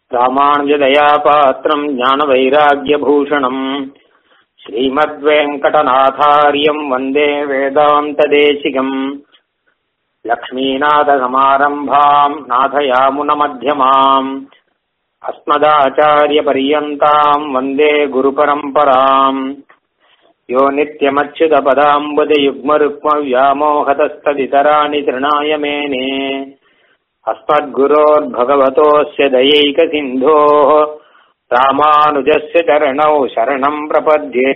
ராமானுஜதயாபாத்திரம் ஞானவைராக்கியபூஷணம் ஸ்ரீமத்வேங்கடநாதாரியம் வந்தே வேதாந்ததேசிகம் லக்ஷ்மீநாதசமாரம்பாம் நாதயாமுனமத்தியமாம் अस्मदाचार्यपर्यन्ताम् वन्दे गुरुपरम्पराम् यो नित्यमच्युतपदाम्बुजयुग्मरुक्मव्यामोहतस्तदितराणि तृणाय मेने अस्मद्गुरोर्भगवतोऽस्य दयैकसिन्धोः रामानुजस्य चरणौ शरणम् प्रपद्ये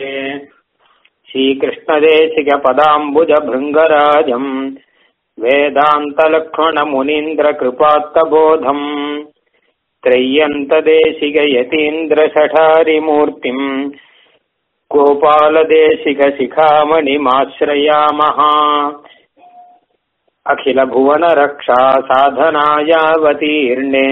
श्रीकृष्णदेशिकपदाम्बुजभृङ्गराजम् वेदान्तलक्ष्मणमुनीन्द्रकृपात्तबोधम् त्रय्यन्तदेशिकयतीन्द्रशठारिमूर्तिम् गोपालदेशिकशिखामणिमाश्रयामः अखिलभुवनरक्षा साधनायावतीर्णे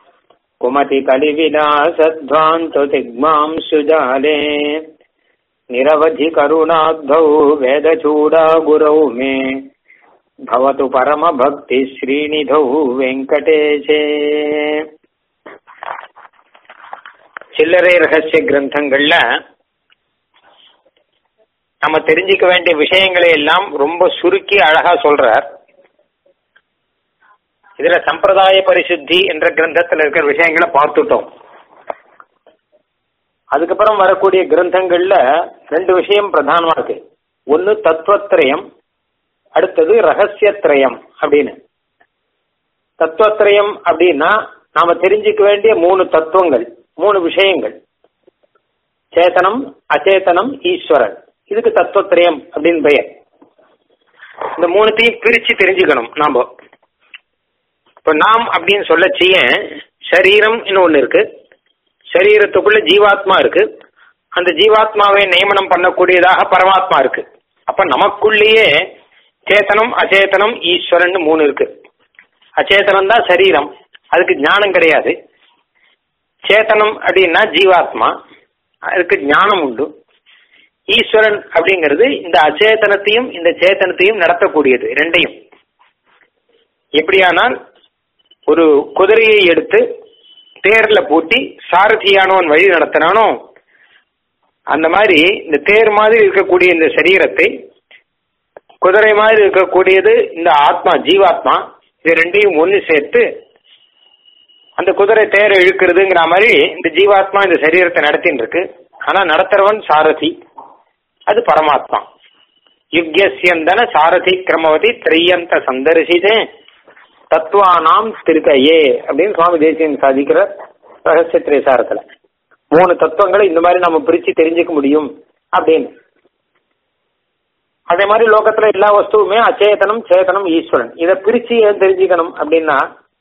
कुमतिकलिविलासध्वान्ततिग्मांशुजाले निरवधिकरुणाब्धौ वेदचूडागुरौ मे भवतु परमभक्तिश्रीनिधौ வெங்கடேஷே சில்லறை ரகசிய கிரந்தங்கள்ல நம்ம தெரிஞ்சுக்க வேண்டிய விஷயங்களை எல்லாம் ரொம்ப சுருக்கி அழகா சொல்றார் இதுல சம்பிரதாய பரிசுத்தி என்ற கிரந்தத்துல இருக்கிற விஷயங்களை பார்த்துட்டோம் அதுக்கப்புறம் வரக்கூடிய கிரந்தங்கள்ல ரெண்டு விஷயம் பிரதானமா இருக்கு ஒன்னு தத்துவத்திரயம் அடுத்தது ரகசியத்திரயம் அப்படின்னு தத்துவத்திரயம் அப்படின்னா நாம தெரிஞ்சுக்க வேண்டிய மூணு தத்துவங்கள் மூணு விஷயங்கள் சேத்தனம் அச்சேதனம் ஈஸ்வரன் இதுக்கு தத்துவத்திரயம் அப்படின்னு பெயர் இந்த மூணுத்தையும் பிரிச்சு தெரிஞ்சுக்கணும் நாம இப்ப நாம் அப்படின்னு சொல்லச்சிய சரீரம் ஒண்ணு இருக்கு சரீரத்துக்குள்ள ஜீவாத்மா இருக்கு அந்த ஜீவாத்மாவை நியமனம் பண்ணக்கூடியதாக பரமாத்மா இருக்கு அப்ப நமக்குள்ளேயே சேத்தனம் அச்சேதனம் ஈஸ்வரன் மூணு இருக்கு அச்சேதனம் தான் சரீரம் அதுக்கு ஞானம் கிடையாது சேத்தனம் அப்படின்னா ஜீவாத்மா அதுக்கு ஞானம் உண்டு ஈஸ்வரன் அப்படிங்கிறது இந்த அச்சேதனத்தையும் இந்த சேத்தனத்தையும் நடத்தக்கூடியது ரெண்டையும் எப்படியானால் ஒரு குதிரையை எடுத்து தேர்ல பூட்டி சாரதியானவன் வழி நடத்தினானோ அந்த மாதிரி இந்த தேர் மாதிரி இருக்கக்கூடிய இந்த சரீரத்தை குதிரை மாதிரி இருக்கக்கூடியது இந்த ஆத்மா ஜீவாத்மா இது ரெண்டையும் ஒன்று சேர்த்து அந்த குதிரை தேரை இழுக்கிறதுங்கிற மாதிரி இந்த ஜீவாத்மா இந்த சரீரத்தை நடத்தின்னு இருக்கு ஆனா நடத்துறவன் சாரதி அது பரமாத்மா யுக்யசியந்தன சாரதி கிரமவதி திரையந்த சந்தரிசிதே தத்துவானாம் திருக்கையே அப்படின்னு சுவாமி தேசியன் சாதிக்கிற ரகசிய திரைசாரத்துல மூணு தத்துவங்களை இந்த மாதிரி நம்ம பிரிச்சு தெரிஞ்சுக்க முடியும் அப்படின்னு அதே மாதிரி லோகத்துல எல்லா வஸ்துவுமே அச்சேதனம் சேதனம் ஈஸ்வரன் இதை பிரிச்சு ஏன் தெரிஞ்சுக்கணும் அப்படின்னா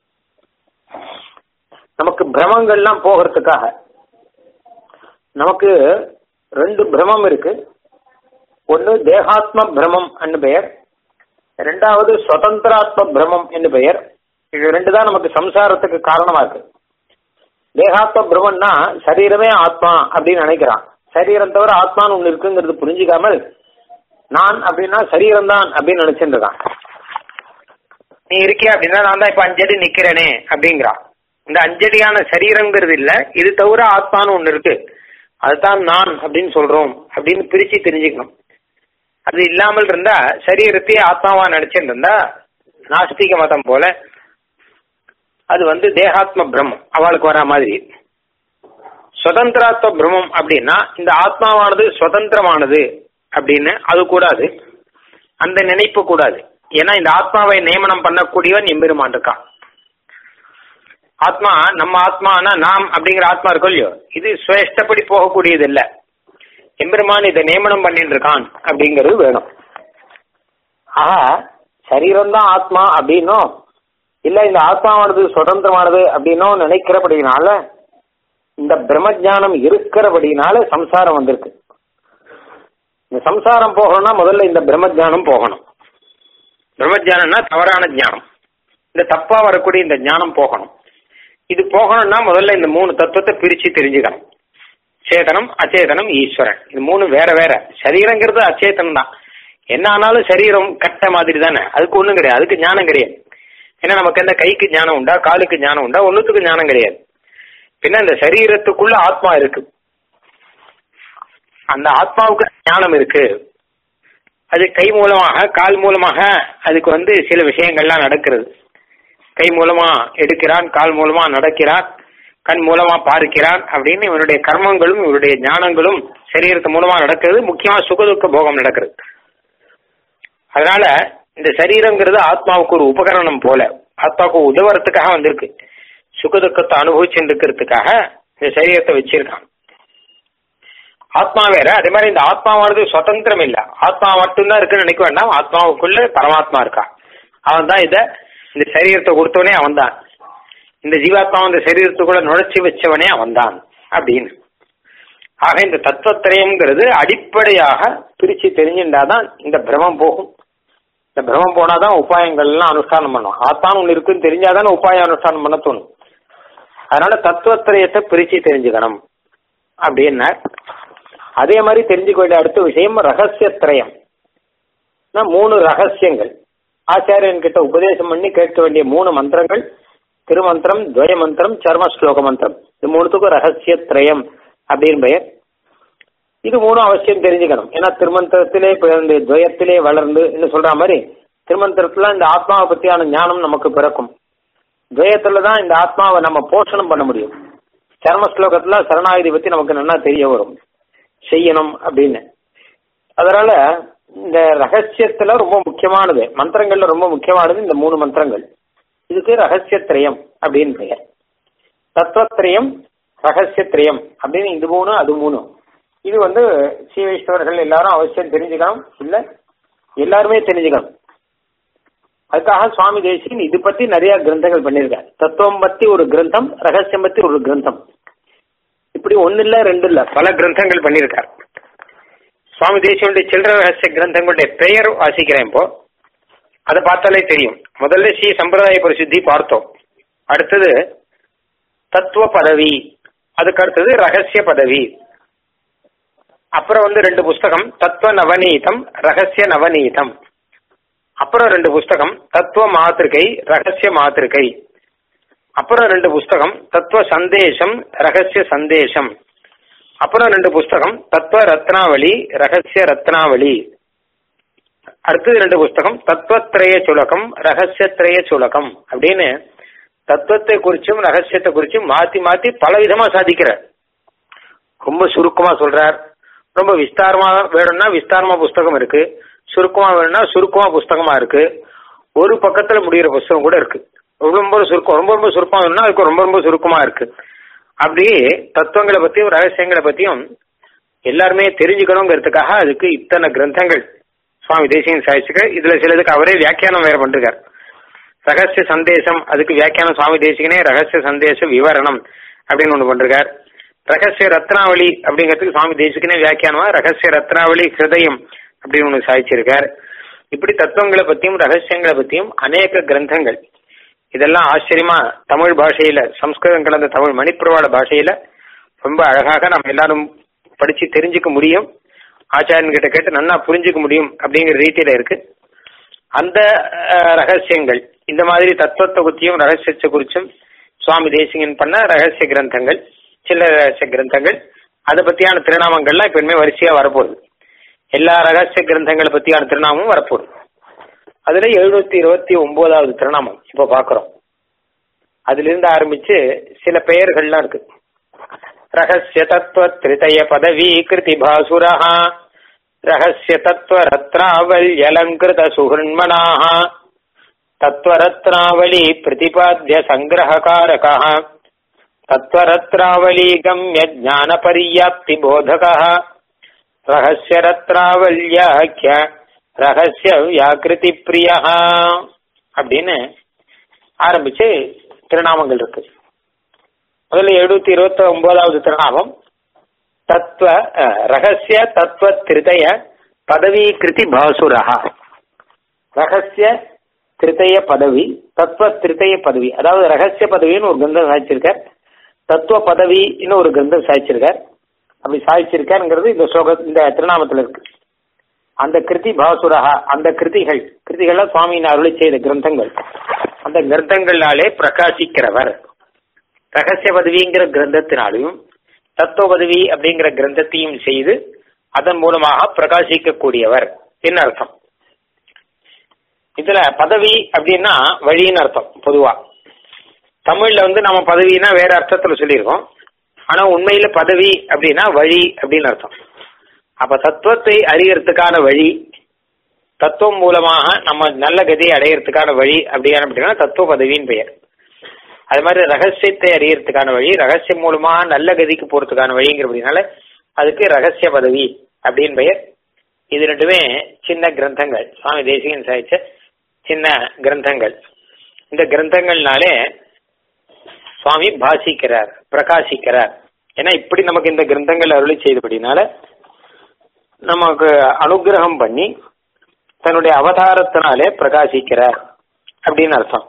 நமக்கு பிரமங்கள்லாம் போகிறதுக்காக நமக்கு ரெண்டு பிரமம் இருக்கு ஒன்னு தேகாத்ம பிரமம் என்று பெயர் ரெண்டாவது சுதந்திராத்ம பிரமம் என்று பெயர் இது ரெண்டு தான் நமக்கு சம்சாரத்துக்கு காரணமா இருக்கு தேகாத்ம பிரமம்னா சரீரமே ஆத்மா அப்படின்னு நினைக்கிறான் சரீரம் தவிர ஆத்மான்னு ஒண்ணு இருக்குங்கிறது புரிஞ்சுக்காமல் நான் அப்படின்னா சரீரம் தான் அப்படின்னு நினைச்சிட்டு இருக்கான் நீ இருக்கியா அப்படின்னா நான் தான் இப்ப அஞ்சடி நிக்கிறேனே அப்படிங்கிறான் இந்த அஞ்சடியான சரீரங்கிறது இல்ல இது தவிர ஆத்மான்னு ஒண்ணு இருக்கு அதுதான் நான் அப்படின்னு சொல்றோம் அப்படின்னு பிரிச்சு தெரிஞ்சுக்கணும் அது இல்லாமல் இருந்தா சரீரத்தையே ஆத்மாவா நினைச்சிட்டு இருந்தா நாஸ்திக மதம் போல அது வந்து தேகாத்ம பிரம்மம் அவளுக்கு வர மாதிரி சுதந்திராத்ம பிரம்மம் அப்படின்னா இந்த ஆத்மாவானது சுதந்திரமானது அப்படின்னு அது கூடாது அந்த நினைப்பு கூடாது ஏன்னா இந்த ஆத்மாவை நியமனம் பண்ணக்கூடியவன் எம்பெருமான் இருக்கான் ஆத்மா நம்ம ஆத்மானா நாம் அப்படிங்கிற ஆத்மா இருக்கும் இல்லையோ இது சுவேஷ்டப்படி போகக்கூடியது இல்ல எம்பெருமான் இதை நியமனம் பண்ணிட்டு இருக்கான் அப்படிங்கிறது வேணும் ஆஹா சரீரம் தான் ஆத்மா அப்படின்னும் இல்ல இந்த ஆத்மாவானது சுதந்திரமானது அப்படின்னும் நினைக்கிறபடினால இந்த பிரம்மஜானம் இருக்கிறபடினால சம்சாரம் வந்திருக்கு இந்த சம்சாரம் போகணும்னா முதல்ல இந்த பிரம்மஜானம் போகணும் பிரம்மஜானம்னா தவறான ஞானம் இந்த தப்பா வரக்கூடிய இந்த ஞானம் போகணும் இது போகணும்னா முதல்ல இந்த மூணு தத்துவத்தை பிரிச்சு தெரிஞ்சுக்கணும் சேதனம் அச்சேதனம் ஈஸ்வரன் இது மூணு வேற வேற சரீரங்கிறது அச்சேதனம் தான் என்ன ஆனாலும் சரீரம் கட்ட மாதிரி தானே அதுக்கு ஒண்ணும் கிடையாது அதுக்கு ஞானம் கிடையாது ஏன்னா நமக்கு எந்த கைக்கு ஞானம் உண்டா காலுக்கு ஞானம் உண்டா ஒன்றுத்துக்கு ஞானம் கிடையாது பின்ன அந்த சரீரத்துக்குள்ள ஆத்மா இருக்கு அந்த ஆத்மாவுக்கு ஞானம் இருக்கு அது கை மூலமாக கால் மூலமாக அதுக்கு வந்து சில விஷயங்கள்லாம் நடக்கிறது கை மூலமா எடுக்கிறான் கால் மூலமா நடக்கிறான் கண் மூலமா பார்க்கிறான் அப்படின்னு இவனுடைய கர்மங்களும் இவருடைய ஞானங்களும் சரீரத்து மூலமா நடக்கிறது முக்கியமா சுகதுக்க போகம் நடக்கிறது அதனால இந்த சரீரங்கிறது ஆத்மாவுக்கு ஒரு உபகரணம் போல ஆத்மாவுக்கு உதவுறதுக்காக வந்திருக்கு சுகதுக்கத்தை அனுபவிச்சுட்டு இருக்கிறதுக்காக இந்த சரீரத்தை வச்சிருக்கான் ஆத்மா வேற அதே மாதிரி இந்த ஆத்மாவானது சுதந்திரம் இல்ல ஆத்மா மட்டும்தான் இருக்குன்னு நினைக்க வேண்டாம் ஆத்மாவுக்குள்ள பரமாத்மா இருக்கா அவன் தான் இத இந்த சரீரத்தை கொடுத்தவனே அவன் தான் இந்த ஜீவாத்மா இந்த சரீரத்துக்குள்ள நுழைச்சி வச்சவனே அவன் தான் அப்படின்னு ஆக இந்த தத்துவத்திரயம்ங்கிறது அடிப்படையாக பிரிச்சு தெரிஞ்சுட்டாதான் இந்த பிரமம் போகும் இந்த பிரமம் போனாதான் உபாயங்கள் எல்லாம் அனுஷ்டானம் பண்ணும் ஆத்தான் ஒண்ணு இருக்குன்னு தெரிஞ்சாதானே உபாயம் அனுஷ்டானம் பண்ண தோணும் அதனால தத்துவத்திரயத்தை பிரிச்சு தெரிஞ்சுக்கணும் அப்படின்னா அதே மாதிரி தெரிஞ்சுக்க வேண்டிய அடுத்த விஷயம் ரகசியத்திரயம் மூணு ரகசியங்கள் ஆச்சாரியன் கிட்ட உபதேசம் பண்ணி கேட்க வேண்டிய மூணு மந்திரங்கள் திருமந்திரம் துவய மந்திரம் சர்ம ஸ்லோக மந்திரம் இது மூணுத்துக்கும் ரகசியத்திரயம் அப்படின்னு பெயர் இது மூணும் அவசியம் தெரிஞ்சுக்கணும் ஏன்னா திருமந்திரத்திலே பிறந்து துவயத்திலே வளர்ந்து சொல்ற மாதிரி திருமந்திரத்துல இந்த ஆத்மாவை பத்தியான ஞானம் நமக்கு பிறக்கும் துவயத்துல தான் இந்த ஆத்மாவை நம்ம போஷணம் பண்ண முடியும் சர்ம ஸ்லோகத்துல சரணாகிதி பத்தி நமக்கு நல்லா தெரிய வரும் செய்யணும் அப்படின்னு அதனால இந்த ரகசியத்துல ரொம்ப முக்கியமானது மந்திரங்கள்ல ரொம்ப முக்கியமானது இந்த மூணு மந்திரங்கள் இதுக்கு ரகசியத்திரயம் அப்படின்னு பெயர் தத்துவத்திரயம் ரகசியத்திரயம் அப்படின்னு இது மூணு அது மூணு இது வந்து சீவைஷ்ணவர்கள் எல்லாரும் அவசியம் தெரிஞ்சுக்கணும் இல்ல எல்லாருமே தெரிஞ்சுக்கணும் அதுக்காக சுவாமி தேசிகன் இது பத்தி நிறைய கிரந்தங்கள் பண்ணியிருக்கார் தத்துவம் பத்தி ஒரு கிரந்தம் ரகசியம் பத்தி ஒரு கிரந்தம் இப்படி ஒன்னு இல்ல ரெண்டு இல்ல பல கிரந்தங்கள் பண்ணியிருக்கார் சுவாமி தேசியனுடைய சில்லற ரகசிய கிரந்தங்களுடைய பெயர் வாசிக்கிறேன் இப்போ அதை பார்த்தாலே தெரியும் முதல்ல ஸ்ரீ சம்பிரதாய பரிசுத்தி பார்த்தோம் அடுத்தது தத்துவ பதவி அதுக்கு அடுத்தது ரகசிய பதவி அப்புறம் வந்து ரெண்டு புஸ்தகம் தத்துவ நவநீதம் ரகசிய நவநீதம் அப்புறம் ரெண்டு புஸ்தகம் தத்துவ மாத்திருக்கை ரகசிய மாத்திருக்கை அப்புறம் ரெண்டு புஸ்தகம் தத்துவ சந்தேசம் ரகசிய சந்தேசம் அப்புறம் ரெண்டு புஸ்தகம் தத்துவ ரத்னாவளி ரகசிய ரத்னாவளி அடுத்தது ரெண்டு புஸ்தகம் தத்துவத்திரய சுலகம் ரகசியத்திரய சுலகம் அப்படின்னு தத்துவத்தை குறிச்சும் ரகசியத்தை குறிச்சும் மாத்தி மாத்தி பல விதமா சாதிக்கிறார் ரொம்ப சுருக்கமா சொல்றார் ரொம்ப விஸ்தாரமா வேணும்னா விஸ்தாரமா புஸ்தகம் இருக்கு சுருக்கமா வேணும்னா சுருக்கமா புஸ்தகமா இருக்கு ஒரு பக்கத்துல முடிகிற புஸ்தகம் கூட இருக்கு ரொம்ப ரொம்ப சுருக்கம் ரொம்ப ரொம்ப சுருக்கமா வேணும்னா அதுக்கு ரொம்ப ரொம்ப சுருக்கமா இருக்கு அப்படி தத்துவங்களை பத்தியும் ரகசியங்களை பத்தியும் எல்லாருமே தெரிஞ்சுக்கணுங்கிறதுக்காக அதுக்கு இத்தனை கிரந்தங்கள் சுவாமி தேசியன் சாதிச்சுக்க இதுல சிலதுக்கு அவரே வியாக்கியானம் வேற பண்றார் ரகசிய சந்தேசம் அதுக்கு வியாக்கியானம் சுவாமி தேசிகனே ரகசிய சந்தேச விவரணம் அப்படின்னு ஒண்ணு பண்றார் ரகசிய ரத்னாவளி அப்படிங்கிறதுக்கு சுவாமி தேசிகனே வியாக்கியானமா ரகசிய ரத்னாவளி ஹிருதயம் அப்படின்னு ஒண்ணு சாதிச்சிருக்கார் இப்படி தத்துவங்களை பத்தியும் ரகசியங்களை பத்தியும் அநேக கிரந்தங்கள் இதெல்லாம் ஆச்சரியமா தமிழ் பாஷையில சம்ஸ்கிருதம் கலந்த தமிழ் மணிப்பிரவாள பாஷையில ரொம்ப அழகாக நம்ம எல்லாரும் படிச்சு தெரிஞ்சுக்க முடியும் ஆச்சாரியன் கிட்ட கேட்டு நல்லா புரிஞ்சுக்க முடியும் அப்படிங்கிற ரீதியில இருக்கு அந்த ரகசியங்கள் இந்த மாதிரி தத்துவத்தை குறிச்சியும் ரகசியத்தை குறிச்சும் சுவாமி தேசிகன் பண்ண ரகசிய கிரந்தங்கள் சில ரகசிய கிரந்தங்கள் அதை பத்தியான திருநாமங்கள்லாம் இப்ப இனிமே வரிசையா வரப்போகுது எல்லா ரகசிய கிரந்தங்களை பத்தியான திருநாமமும் வரப்போகுது அதுல எழுநூத்தி இருபத்தி ஒன்பதாவது திருநாமம் இப்ப பாக்குறோம் அதுல இருந்து ஆரம்பிச்சு சில பெயர்கள்லாம் இருக்கு ரகசிய தத்துவ திரிதய பதவி கிருதி பாசுரஹா ரகசிய தத்துவ ரத்னாவல்யலங்கிருத சுஹன்மனாக தத்துவரத்னாவளி பிரதிபாத்திய சங்கிரககாரக தத்துவரத்னாவளி கம்ய ஜான பரியாப்தி போதக ரகசிய ரத்னாவல்யாக்கிய ரகசிய வியாக்கிருதி பிரியா அப்படின்னு ஆரம்பிச்சு திருநாமங்கள் இருக்கு முதல்ல எழுநூத்தி இருபத்தி ஒன்பதாவது திருநாமம் தத்துவ ரகசிய தத்துவ திருதய பதவி கிருதி பாசுரஹா ரகசிய திருத்தய பதவி தத்துவ திருத்தய பதவி அதாவது ரகசிய பதவின்னு ஒரு கிரந்தம் சாதிச்சிருக்கார் தத்துவ பதவின்னு ஒரு கிரந்தம் சாதிச்சிருக்கார் அப்படி சாதிச்சிருக்காருங்கிறது இந்த ஸ்லோக இந்த திருநாமத்தில் இருக்கு அந்த கிருதி பாசுரஹா அந்த கிருதிகள் கிருதிகள்லாம் சுவாமியின் அருளை செய்த கிரந்தங்கள் அந்த கிரந்தங்களாலே பிரகாசிக்கிறவர் ரகசிய பதவிங்கிற கிரந்தத்தினாலையும் தத்துவ பதவி அப்படிங்கிற கிரந்தத்தையும் செய்து அதன் மூலமாக பிரகாசிக்கக்கூடியவர் என்ன அர்த்தம் இதுல பதவி அப்படின்னா வழின்னு அர்த்தம் பொதுவா தமிழ்ல வந்து நம்ம பதவினா வேற அர்த்தத்துல சொல்லியிருக்கோம் ஆனா உண்மையில பதவி அப்படின்னா வழி அப்படின்னு அர்த்தம் அப்ப தத்துவத்தை அறியறதுக்கான வழி தத்துவம் மூலமாக நம்ம நல்ல கதியை அடையறதுக்கான வழி அப்படியான அப்படின்னா தத்துவ பதவின்னு பெயர் அது மாதிரி ரகசியத்தை அறியறதுக்கான வழி ரகசியம் மூலமா நல்ல கதிக்கு போறதுக்கான வழிங்கிற அப்படின்னால அதுக்கு ரகசிய பதவி அப்படின்னு பெயர் இது ரெண்டுமே சின்ன கிரந்தங்கள் சுவாமி தேசிகன் சாதிச்ச சின்ன கிரந்தங்கள் இந்த கிரந்தங்கள்னாலே சுவாமி பாசிக்கிறார் பிரகாசிக்கிறார் ஏன்னா இப்படி நமக்கு இந்த கிரந்தங்கள் அருளி செய்தபடினால நமக்கு அனுகிரகம் பண்ணி தன்னுடைய அவதாரத்தினாலே பிரகாசிக்கிறார் அப்படின்னு அர்த்தம்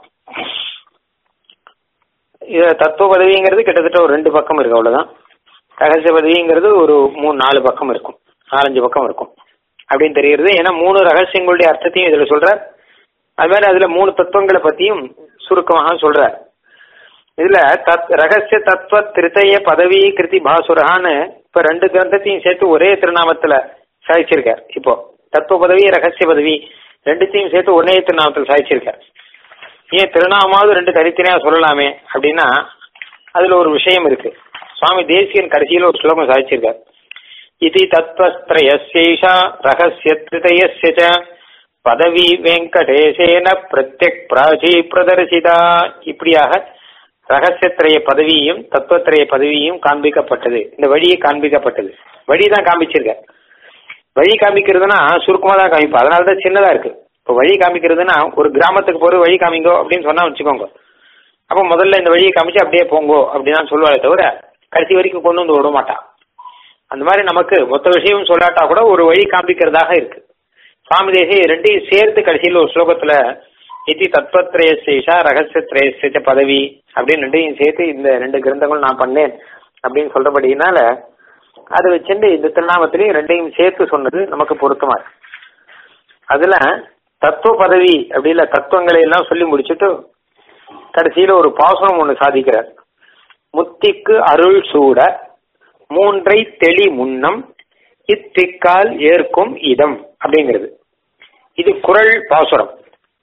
இது தத்துவ பதவிங்கிறது கிட்டத்தட்ட ஒரு ரெண்டு பக்கம் இருக்கு அவ்வளவுதான் ரகசிய பதவிங்கிறது ஒரு மூணு நாலு பக்கம் இருக்கும் நாலஞ்சு பக்கம் இருக்கும் அப்படின்னு தெரிகிறது ஏன்னா மூணு ரகசியங்களுடைய அர்த்தத்தையும் இதுல சொல்ற அது மாதிரி அதுல மூணு தத்துவங்களை பத்தியும் சுருக்கமாக சொல்ற இதுல தத் ரகசிய தத்துவ திருத்தய பதவி கிருதி பாசுரகான்னு இப்ப ரெண்டு கிரந்தத்தையும் சேர்த்து ஒரே திருநாமத்துல சாதிச்சிருக்கார் இப்போ தத்துவ பதவி ரகசிய பதவி ரெண்டுத்தையும் சேர்த்து ஒரே திருநாமத்தில் சாதிச்சிருக்கார் ஏன் திருநாமாவது ரெண்டு தனித்தனியா சொல்லலாமே அப்படின்னா அதுல ஒரு விஷயம் இருக்கு சுவாமி தேசியன் கடைசியில் ஒரு ஸ்லோகம் சாதிச்சிருக்கார் இது தத்வஸ்திரயசேஷா ரகசிய திருதயஸ்ய பதவி வெங்கடேசேன பிரத்யக் பிராச்சி பிரதர்சிதா இப்படியாக ரகசியத்திரைய பதவியும் தத்துவத்திரைய பதவியும் காண்பிக்கப்பட்டது இந்த வழியை காண்பிக்கப்பட்டது வழி தான் காண்பிச்சிருக்க வழி காமிக்கிறதுனா சுருக்கமா தான் காமிப்பா அதனால தான் சின்னதா இருக்கு இப்போ வழி காமிக்கிறதுனா ஒரு கிராமத்துக்கு போற வழி காமிங்கோ அப்படின்னு சொன்னா வச்சுக்கோங்க அப்போ முதல்ல இந்த வழியை காமிச்சு அப்படியே போங்கோ அப்படின்னு சொல்லுவாளே தவிர கடைசி வரைக்கும் கொண்டு வந்து விட மாட்டான் அந்த மாதிரி நமக்கு மொத்த விஷயம் சொல்லாட்டா கூட ஒரு வழி காண்பிக்கிறதாக இருக்கு சுவாமி தேசி ரெண்டையும் சேர்த்து கடைசியில் ஒரு ஸ்லோகத்துல இத்தி தத்வத்ரேசேஷா ரகசியத்ரேச பதவி அப்படின்னு ரெண்டையும் சேர்த்து இந்த ரெண்டு கிரந்தங்கள் நான் பண்ணேன் அப்படின்னு சொல்றபடினால அது வச்சுட்டு இந்த திருநாமத்திலையும் ரெண்டையும் சேர்த்து சொன்னது நமக்கு பொருத்தமா இருக்கு அதுல தத்துவ பதவி அப்படி இல்ல தத்துவங்களை எல்லாம் சொல்லி முடிச்சுட்டு கடைசியில ஒரு பாசனம் ஒண்ணு சாதிக்கிறார் முத்திக்கு அருள் சூட மூன்றை தெளி முன்னம் இத்திக்கால் ஏற்கும் இதம் அப்படிங்கிறது இது குரல் பாசுரம்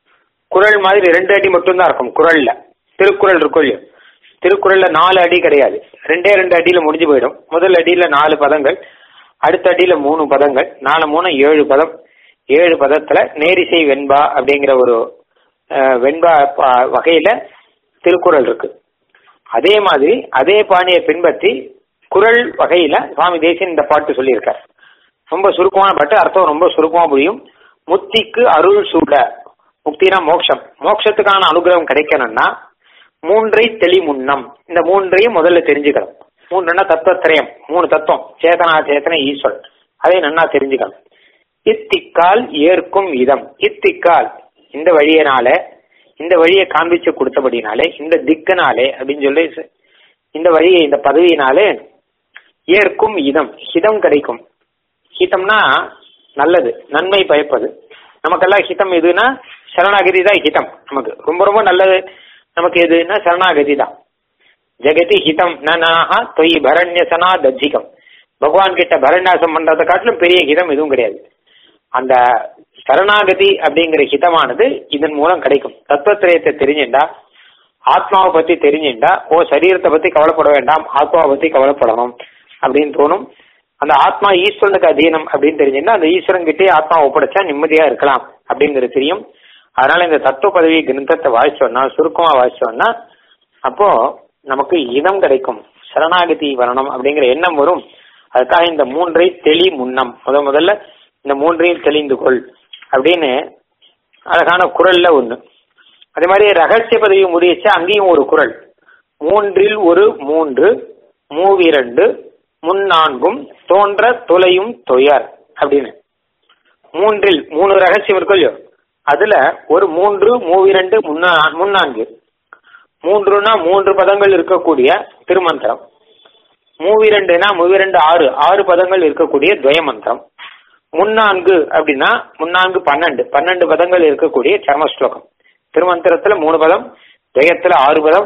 குரல் மாதிரி ரெண்டு அடி மட்டும்தான் இருக்கும் குரல்ல திருக்குறள் இருக்கும் இல்லையோ திருக்குறள்ல நாலு அடி கிடையாது ரெண்டே ரெண்டு அடியில முடிஞ்சு போயிடும் முதல் அடியில நாலு பதங்கள் அடுத்த அடியில மூணு பதங்கள் நாலு மூணு ஏழு பதம் ஏழு பதத்துல நேரிசை வெண்பா அப்படிங்கிற ஒரு அஹ், வெண்பா ப- வகையில திருக்குறள் இருக்கு அதே மாதிரி அதே பாணியை பின்பற்றி குரல் வகையில சுவாமி தேசியன் இந்த பாட்டு சொல்லியிருக்கார் ரொம்ப சுருக்கமான பாட்டு அர்த்தம் ரொம்ப சுருக்கமா புரியும் முத்திக்கு அருள் சூட முக்தினா மோட்சம் மோட்சத்துக்கான அனுகிரகம் கிடைக்கணும்னா மூன்றை தெளி முன்னம் இந்த மூன்றையும் முதல்ல தெரிஞ்சுக்கணும் மூன்றுனா தத்துவத்திரயம் மூணு தத்துவம் சேதனா சேத்தன ஈஸ்வரன் அதை நன்னா தெரிஞ்சுக்கணும் இத்திக்கால் ஏற்கும் இதம் இத்திக்கால் இந்த வழியினால இந்த வழியை காண்பிச்சு கொடுத்தபடினாலே இந்த திக்குனாலே அப்படின்னு சொல்லி ச- இந்த வழியை இந்த பதவியினாலே ஏற்கும் இதம் ஹிதம் கிடைக்கும் ஹிதம்னா நல்லது நன்மை பயப்பது நமக்கெல்லாம் ஹிதம் எதுனா சரணாகதி தான் ஹிதம் நமக்கு ரொம்ப ரொம்ப நல்லது நமக்கு எதுன்னா சரணாகதி தான் ஜெகதி ஹிதம் நனாஹா தொய் பரண்யசனா தஜ்ஜிகம் பகவான் கிட்ட பரண்யாசம் பண்றதை காட்டிலும் பெரிய ஹிதம் எதுவும் கிடையாது அந்த சரணாகதி அப்படிங்கிற ஹிதமானது இதன் மூலம் கிடைக்கும் தத்துவத்திரயத்தை தெரிஞ்சுண்டா ஆத்மாவை பத்தி தெரிஞ்சுண்டா ஓ சரீரத்தை பத்தி கவலைப்பட வேண்டாம் ஆத்மாவை பத்தி கவலைப்படணும் அப்படின்னு தோணும் அந்த ஆத்மா ஈஸ்வரனுக்கு அதீனம் அப்படின்னு தெரிஞ்சுன்னா அந்த ஈஸ்வரன் கிட்டே ஆத்மா ஒப்படைச்சா நிம்மதியா இருக்கலாம் அப்படிங்கிறது தெரியும் அதனால இந்த தத்துவ பதவி கிரந்தத்தை வாசிச்சோம்னா சுருக்கமா வாசிச்சோம்னா அப்போ நமக்கு இதம் கிடைக்கும் சரணாகதி வரணும் அப்படிங்கிற எண்ணம் வரும் அதுக்காக இந்த மூன்றை தெளி முன்னம் முத முதல்ல இந்த மூன்றையும் தெளிந்து கொள் அப்படின்னு அழகான குரல்ல ஒண்ணு அதே மாதிரி ரகசிய பதவி முடியச்சா அங்கேயும் ஒரு குரல் மூன்றில் ஒரு மூன்று மூவிரண்டு முன்னான்கும் தோன்ற தொலையும் தொயார் அப்படின்னு மூன்றில் மூணு ரகசியம் இருக்கும் இல்லையோ அதுல ஒரு மூன்று மூவிரண்டு முன்னா முன்னான்கு மூன்றுனா மூன்று பதங்கள் இருக்கக்கூடிய திருமந்திரம் மூவிரண்டுனா மூவிரண்டு ஆறு ஆறு பதங்கள் இருக்கக்கூடிய துவய மந்திரம் முன்னான்கு அப்படின்னா முன்னான்கு பன்னெண்டு பன்னெண்டு பதங்கள் இருக்கக்கூடிய சர்ம ஸ்லோகம் திருமந்திரத்துல மூணு பதம் துவயத்துல ஆறு பதம்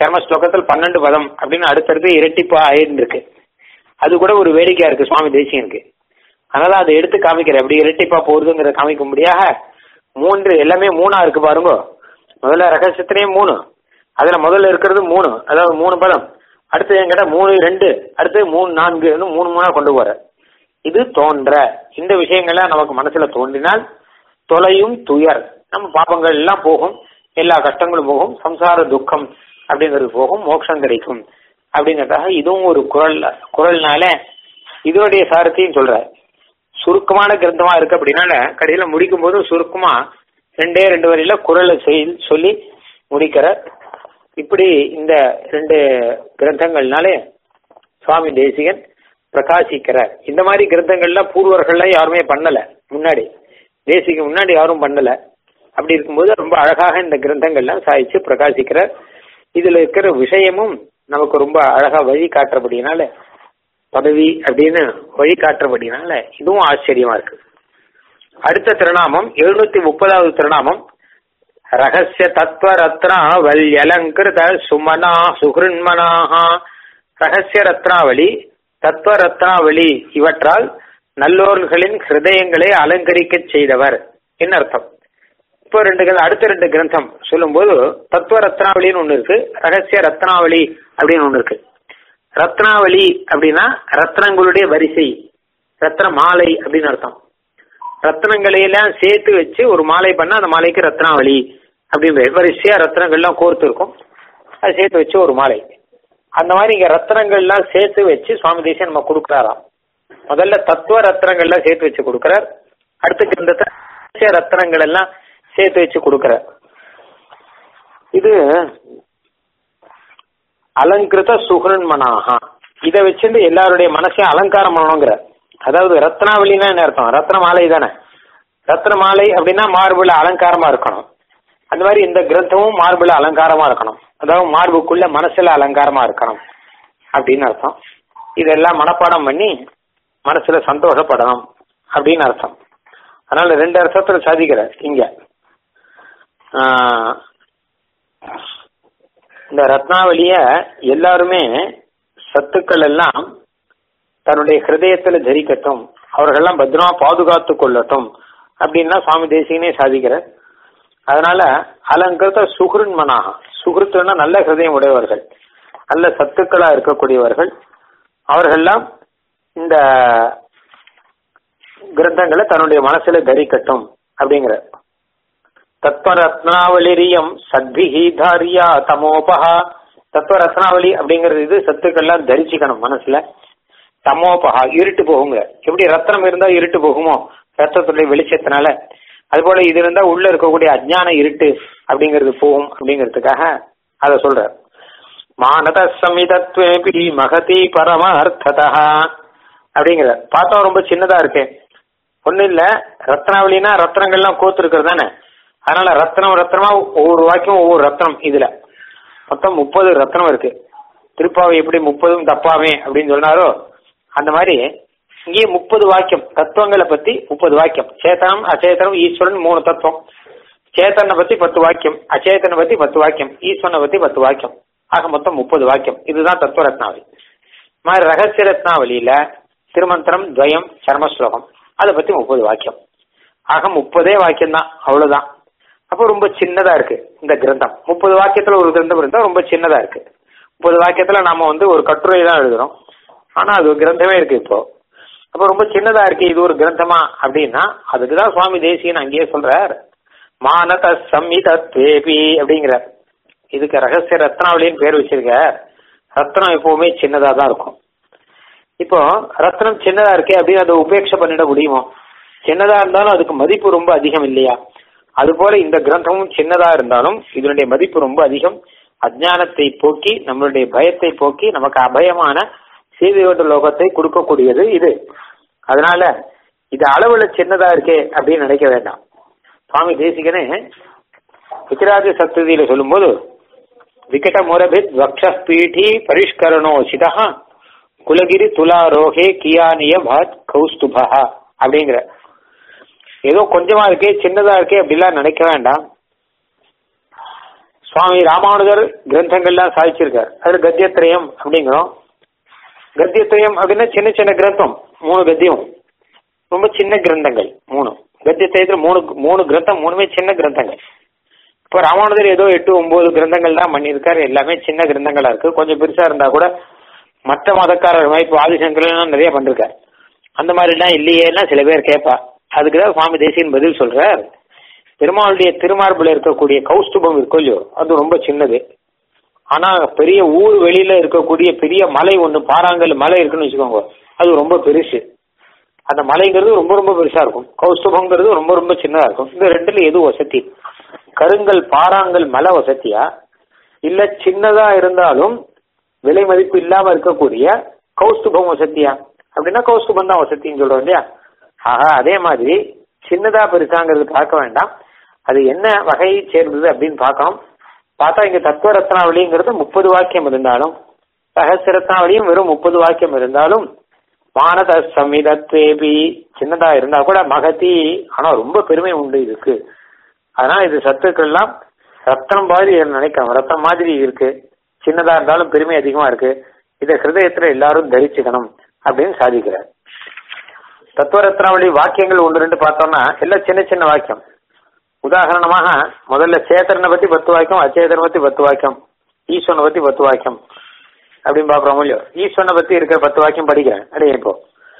சர்ம ஸ்லோகத்தில் பன்னெண்டு பதம் அப்படின்னு அடுத்தடுத்து இரட்டிப்பு ஆயிருந்திருக்கு அது கூட ஒரு வேடிக்கையா இருக்கு சுவாமி தேசியனுக்கு அதனால அதை எடுத்து காமிக்கிறேன் எப்படி இரட்டிப்பா போகுதுங்கிறத காமிக்கும்படியாக மூன்று எல்லாமே மூணா இருக்கு பாருங்க முதல்ல ரகசியத்திலேயே மூணு அதுல முதல்ல இருக்கிறது மூணு அதாவது மூணு பதம் அடுத்து என்கிட்ட மூணு ரெண்டு அடுத்து மூணு நான்கு மூணு மூணா கொண்டு போற இது தோன்ற இந்த விஷயங்கள்லாம் நமக்கு மனசுல தோன்றினால் தொலையும் துயர் நம்ம பாபங்கள் எல்லாம் போகும் எல்லா கஷ்டங்களும் போகும் சம்சார துக்கம் அப்படிங்கிறது போகும் மோட்சம் கிடைக்கும் அப்படிங்கறதாக இதுவும் ஒரு குரல் குரல்னால இதோடைய சாரத்தையும் சொல்ற சுருக்கமான கிரந்தமா இருக்கு அப்படின்னால கடையில முடிக்கும் போது சுருக்கமா ரெண்டே ரெண்டு வரையில குரலை சொல்லி முடிக்கிற இப்படி இந்த ரெண்டு கிரந்தங்கள்னாலே சுவாமி தேசிகன் பிரகாசிக்கிறார் இந்த மாதிரி கிரந்தங்கள்லாம் பூர்வர்கள்லாம் யாருமே பண்ணல முன்னாடி தேசிக முன்னாடி யாரும் பண்ணல அப்படி இருக்கும்போது ரொம்ப அழகாக இந்த கிரந்தங்கள்லாம் சாதிச்சு பிரகாசிக்கிறார் இதுல இருக்கிற விஷயமும் நமக்கு ரொம்ப அழகா வழி காட்டுறபடினால பதவி அப்படின்னு வழி காட்டுறபடினால இதுவும் ஆச்சரியமா இருக்கு அடுத்த திருநாமம் எழுநூத்தி முப்பதாவது திருநாமம் ரகசிய தத்துவ ரத்னா வல்யலங்கிருத சுமனா சுகிருன்மனாக ரகசிய ரத்னாவளி தத்துவ ரத்னாவளி இவற்றால் நல்லோர்களின் ஹிருதயங்களை அலங்கரிக்க செய்தவர் என்ன அர்த்தம் இப்போ ரெண்டு அடுத்த ரெண்டு கிரந்தம் சொல்லும்போது தத்துவ ரத்னாவளின்னு ஒண்ணு இருக்கு ரகசிய ரத்னாவளி அப்படின்னு ஒண்ணு இருக்கு ரத்னாவளி அப்படின்னா ரத்னங்களுடைய வரிசை ரத்ன மாலை அப்படின்னு அர்த்தம் ரத்னங்களை எல்லாம் சேர்த்து வச்சு ஒரு மாலை பண்ணா அந்த மாலைக்கு ரத்னாவளி அப்படின்னு வரிசையா ரத்னங்கள்லாம் கோர்த்து இருக்கும் அதை சேர்த்து வச்சு ஒரு மாலை அந்த மாதிரி இங்க ரத்னங்கள்லாம் சேர்த்து வச்சு சுவாமி தேசியம் நம்ம கொடுக்குறாராம் முதல்ல தத்துவ ரத்னங்கள்லாம் சேர்த்து வச்சு கொடுக்குறார் அடுத்த கிரந்தத்தை ரத்னங்கள் எல்லாம் சேர்த்து வச்சு கொடுக்குறார் இது அலங்கிருத சுகன்மனாக இதை வச்சுட்டு எல்லாருடைய மனசையும் அலங்காரம் பண்ணணுங்கிற அதாவது ரத்னாவளினா என்ன அர்த்தம் ரத்ன மாலை தானே ரத்ன மாலை அப்படின்னா மார்புல அலங்காரமா இருக்கணும் அந்த மாதிரி இந்த கிரந்தமும் மார்புல அலங்காரமா இருக்கணும் அதாவது மார்புக்குள்ள மனசுல அலங்காரமா இருக்கணும் அப்படின்னு அர்த்தம் இதெல்லாம் மனப்பாடம் பண்ணி மனசுல சந்தோஷப்படணும் அப்படின்னு அர்த்தம் அதனால ரெண்டு அர்த்தத்துல சாதிக்கிற இங்க இந்த ரத்னாவளிய எல்லாருமே சத்துக்கள் எல்லாம் தன்னுடைய ஹிருதயத்துல தரிக்கட்டும் அவர்கள்லாம் பத்திரமா பாதுகாத்து கொள்ளட்டும் அப்படின்னா சுவாமி தேசிகனே சாதிக்கிற அதனால அலங்கிருத்த சுகிருன்மனாக சுகிருத்துனா நல்ல ஹிருதயம் உடையவர்கள் நல்ல சத்துக்களா இருக்கக்கூடியவர்கள் அவர்கள்லாம் இந்த கிரந்தங்களை தன்னுடைய மனசுல தரிக்கட்டும் அப்படிங்கிற தத்துவ ரத்னாவளிரியம் சத்பிஹி தாரியா தமோபகா தத்துவ ரத்னாவளி அப்படிங்கிறது இது சத்துக்கள்லாம் தரிச்சுக்கணும் மனசுல தமோபகா இருட்டு போகுங்க எப்படி ரத்னம் இருந்தா இருட்டு போகுமோ ரத்தத்துடைய வெளிச்சத்தினால அது போல இது இருந்தா உள்ள இருக்கக்கூடிய அஜ்ஞான இருட்டு அப்படிங்கிறது போகும் அப்படிங்கிறதுக்காக அத சொல்ற மானத சமிதத்வேபி மகதி பரமார்த்ததா அப்படிங்கிற பார்த்தா ரொம்ப சின்னதா இருக்கு ஒண்ணு இல்ல ரத்னாவளினா ரத்னங்கள்லாம் கோத்து இருக்கிறது தானே அதனால ரத்னம் ரத்னமா ஒவ்வொரு வாக்கியம் ஒவ்வொரு ரத்னம் இதுல மொத்தம் முப்பது ரத்னம் இருக்கு திருப்பாவை எப்படி முப்பதும் தப்பாவே அப்படின்னு சொன்னாரோ அந்த மாதிரி இங்கே முப்பது வாக்கியம் தத்துவங்களை பத்தி முப்பது வாக்கியம் சேத்தனம் அச்சேதனம் ஈஸ்வரன் மூணு தத்துவம் சேத்தனை பத்தி பத்து வாக்கியம் அச்சேதனை பத்தி பத்து வாக்கியம் ஈஸ்வரனை பத்தி பத்து வாக்கியம் ஆக மொத்தம் முப்பது வாக்கியம் இதுதான் தத்துவ ரத்னாவளி மாதிரி ரகசிய ரத்னாவளியில திருமந்திரம் துவயம் சர்மஸ்லோகம் அதை பத்தி முப்பது வாக்கியம் ஆக முப்பதே வாக்கியம் தான் அவ்வளவுதான் அப்போ ரொம்ப சின்னதா இருக்கு இந்த கிரந்தம் முப்பது வாக்கியத்துல ஒரு கிரந்தம் இருந்தா ரொம்ப சின்னதா இருக்கு முப்பது வாக்கியத்துல நாம வந்து ஒரு கட்டுரை தான் எழுதுறோம் ஆனா அது ஒரு கிரந்தமே இருக்கு இப்போ அப்போ ரொம்ப சின்னதா இருக்கு இது ஒரு கிரந்தமா அப்படின்னா அதுக்குதான் சுவாமி தேசியன் அங்கேயே சொல்றார் மானத சம்மிதத்வேபி அப்படிங்கிறார் இதுக்கு ரகசிய ரத்னாவளின்னு பேர் வச்சிருக்க ரத்னம் எப்பவுமே சின்னதா தான் இருக்கும் இப்போ ரத்னம் சின்னதா இருக்கே அப்படின்னு அதை உபேட்சை பண்ணிட முடியுமோ சின்னதா இருந்தாலும் அதுக்கு மதிப்பு ரொம்ப அதிகம் இல்லையா அது போல இந்த கிரந்தமும் சின்னதா இருந்தாலும் இதனுடைய மதிப்பு ரொம்ப அதிகம் அஜானத்தை போக்கி நம்மளுடைய பயத்தை போக்கி நமக்கு அபயமான சீதையோட லோகத்தை கொடுக்கக்கூடியது இது அதனால இது அளவுல சின்னதா இருக்கே அப்படின்னு நினைக்க வேண்டாம் சுவாமி தேசிகனே விக்கிராஜ சப்ததியில சொல்லும்போது விகட முரபித் வக்ஷ பீఠி பரிஷ்கரணோசிதா குலகிரி துலாரோகே கியானிய பாத் கௌஸ்துபா அப்படிங்கிற ஏதோ கொஞ்சமா இருக்கே சின்னதா இருக்கே அப்படிலாம் நினைக்க வேண்டாம் சுவாமி ராமானுஜர் கிரந்தங்கள்லாம் சாதிச்சிருக்கார் அதுல கத்தியத்திரயம் அப்படிங்கிறோம் கத்தியத்திரயம் அப்படின்னா சின்ன சின்ன கிரந்தம் மூணு கத்தியம் ரொம்ப சின்ன கிரந்தங்கள் மூணு கத்தியத்திரயத்துல மூணு மூணு கிரந்தம் மூணுமே சின்ன கிரந்தங்கள் இப்போ ராமானுஜர் ஏதோ எட்டு ஒன்பது கிரந்தங்கள் தான் பண்ணியிருக்காரு எல்லாமே சின்ன கிரந்தங்களா இருக்கு கொஞ்சம் பெருசா இருந்தா கூட மற்ற மதக்காரர் மாதிரி இப்போ ஆதிசங்கர்லாம் நிறைய பண்ணிருக்காரு அந்த மாதிரிலாம் இல்லையேன்னா சில பேர் கேட்பா அதுக்கு தான் சுவாமி தேசியன் பதில் சொல்றார் பெருமாளுடைய திருமார்புல இருக்கக்கூடிய கௌஸ்துபம் இருக்கோ இல்லையோ அது ரொம்ப சின்னது ஆனா பெரிய ஊர் வெளியில இருக்கக்கூடிய பெரிய மலை ஒண்ணு பாறாங்கல் மலை இருக்குன்னு வச்சுக்கோங்க அது ரொம்ப பெருசு அந்த மலைங்கிறது ரொம்ப ரொம்ப பெருசா இருக்கும் கௌஸ்துபங்கிறது ரொம்ப ரொம்ப சின்னதா இருக்கும் இந்த ரெண்டுல எது வசதி கருங்கல் பாறாங்கல் மலை வசதியா இல்ல சின்னதா இருந்தாலும் விலை மதிப்பு இல்லாம இருக்கக்கூடிய கௌஸ்துபம் வசதியா அப்படின்னா கௌஸ்துபம் தான் வசதின்னு சொல்றோம் இல்லையா ஆஹா அதே மாதிரி சின்னதா பெருசாங்கிறது பார்க்க வேண்டாம் அது என்ன வகையை சேர்ந்தது அப்படின்னு பார்க்கணும் பார்த்தா இங்க தத்துவ ரத்னாவளிங்கிறது முப்பது வாக்கியம் இருந்தாலும் ரகசிய ரத்னாவளியும் வெறும் முப்பது வாக்கியம் இருந்தாலும் வானத சமிதத்வேபி சின்னதா இருந்தா கூட மகதி ஆனா ரொம்ப பெருமை உண்டு இதுக்கு அதனால இது சத்துக்கள்லாம் ரத்தனம் மாதிரி நினைக்கிறோம் ரத்தம் மாதிரி இருக்கு சின்னதா இருந்தாலும் பெருமை அதிகமா இருக்கு இதை ஹிருதயத்துல எல்லாரும் தரிச்சுக்கணும் அப்படின்னு சாதிக்கிறார் தத்துவரத்னாவளி வாக்கியங்கள் ஒன்று ரெண்டு பார்த்தோம்னா எல்லாம் சின்ன சின்ன வாக்கியம் உதாரணமாக முதல்ல சேத்தரனை பத்தி பத்து வாக்கியம் அச்சேதனை பத்தி பத்து வாக்கியம் ஈஸ்வரனை பத்தி பத்து வாக்கியம் அப்படின்னு பாக்குறோம் இல்லையோ ஈஸ்வரனை பத்தி இருக்கிற பத்து வாக்கியம் படிக்கிறேன் அடைய இப்போ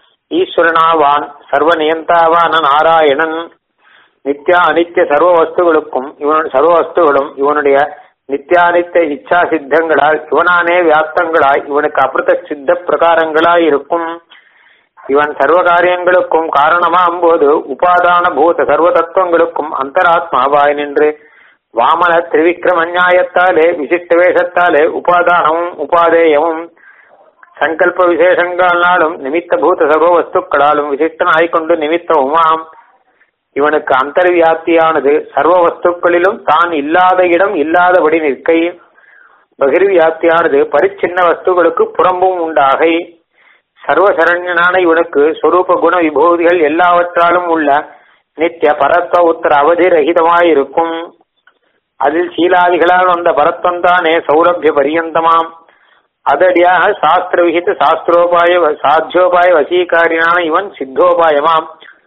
ஈஸ்வரனாவான் சர்வ நியந்தாவான நாராயணன் நித்யா அனித்திய சர்வ வஸ்துகளுக்கும் இவனோட சர்வ வஸ்துகளும் இவனுடைய நித்தியானித்திய இச்சா சித்தங்களால் இவனானே வியாப்தங்களாய் இவனுக்கு அபிருத்த சித்த பிரகாரங்களாய் இருக்கும் இவன் சர்வ காரியங்களுக்கும் காரணமாம் போது உபாதான பூத சர்வ தத்துவங்களுக்கும் அந்தராத்மாவாய் நின்று வாமன திரிவிக்ரம நியாயத்தாலே விசிஷ்ட வேஷத்தாலே உபாதானமும் உபாதேயமும் சங்கல்ப விசேஷங்களாலும் நிமித்த பூத சர்வ வஸ்துக்களாலும் விசிஷ்டனாய் கொண்டு நிமித்த உமாம் இவனுக்கு அந்தர்வியாப்தியானது சர்வ வஸ்துக்களிலும் தான் இல்லாத இடம் இல்லாதபடி நிற்கை பகிர்வியாப்தியானது பரிச்சின்ன வஸ்துகளுக்கு புறம்பும் உண்டாகை சர்வசரண்யனான இவனுக்கு சொரூப குண விபூதிகள் எல்லாவற்றாலும் உள்ள நித்திய பரத்வ உத்தர அவதி ரகிதமாயிருக்கும் அதில் சீலாதிகளால் வந்த பரத்வம் தானே சௌரபிய பரியந்தமாம் அதடியாக சாஸ்திர விகித சாஸ்திரோபாய சாத்தியோபாய வசீகாரியான இவன் சித்தோபாயமாம்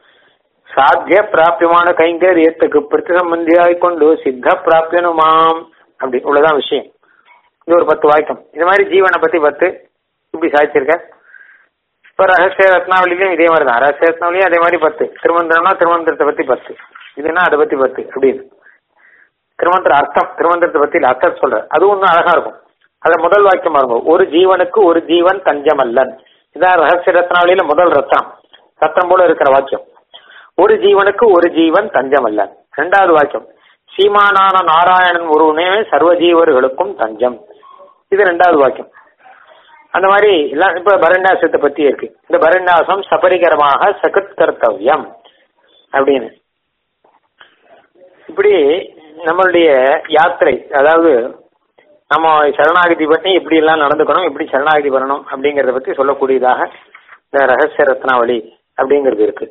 சாத்திய பிராபியமான கைங்கரியத்துக்கு பிரதிசம்பந்தியாய் கொண்டு சித்த பிராபியனுமாம் அப்படி இவ்வளவுதான் விஷயம் இது ஒரு பத்து வாக்கியம் இது மாதிரி ஜீவனை பத்தி பத்து இப்படி சாதிச்சிருக்க இப்ப ரகசிய ரத்னாவளிலையும் இதே மாதிரி தான் ரகசிய ரத்னாவளியும் அதே மாதிரி பத்து திருமந்திரம்னா திருமந்திரத்தை பத்தி பத்து இதுன்னா அதை பத்தி பத்து அப்படின்னு திருமந்திர அர்த்தம் திருமந்திரத்தை பத்தி அர்த்தம் சொல்ற அது ஒன்றும் அழகா இருக்கும் அதுல முதல் வாக்கியம் பாருங்க ஒரு ஜீவனுக்கு ஒரு ஜீவன் தஞ்சமல்லன் இதான் ரகசிய ரத்னாவளியில முதல் ரத்னம் ரத்தம் போல இருக்கிற வாக்கியம் ஒரு ஜீவனுக்கு ஒரு ஜீவன் தஞ்சமல்லன் இரண்டாவது வாக்கியம் சீமானான நாராயணன் ஒருவனே சர்வ ஜீவர்களுக்கும் தஞ்சம் இது ரெண்டாவது வாக்கியம் அந்த மாதிரி எல்லாம் இப்ப பரண்யாசத்தை பத்தி இருக்கு இந்த பரண்யாசம் சபரிகரமாக சகத் கர்த்தவியம் அப்படின்னு இப்படி நம்மளுடைய யாத்திரை அதாவது நம்ம சரணாகதி பற்றி எப்படி எல்லாம் நடந்துக்கணும் எப்படி சரணாகதி பண்ணணும் அப்படிங்கறத பத்தி சொல்லக்கூடியதாக இந்த ரகசிய ரத்னாவளி அப்படிங்கிறது இருக்கு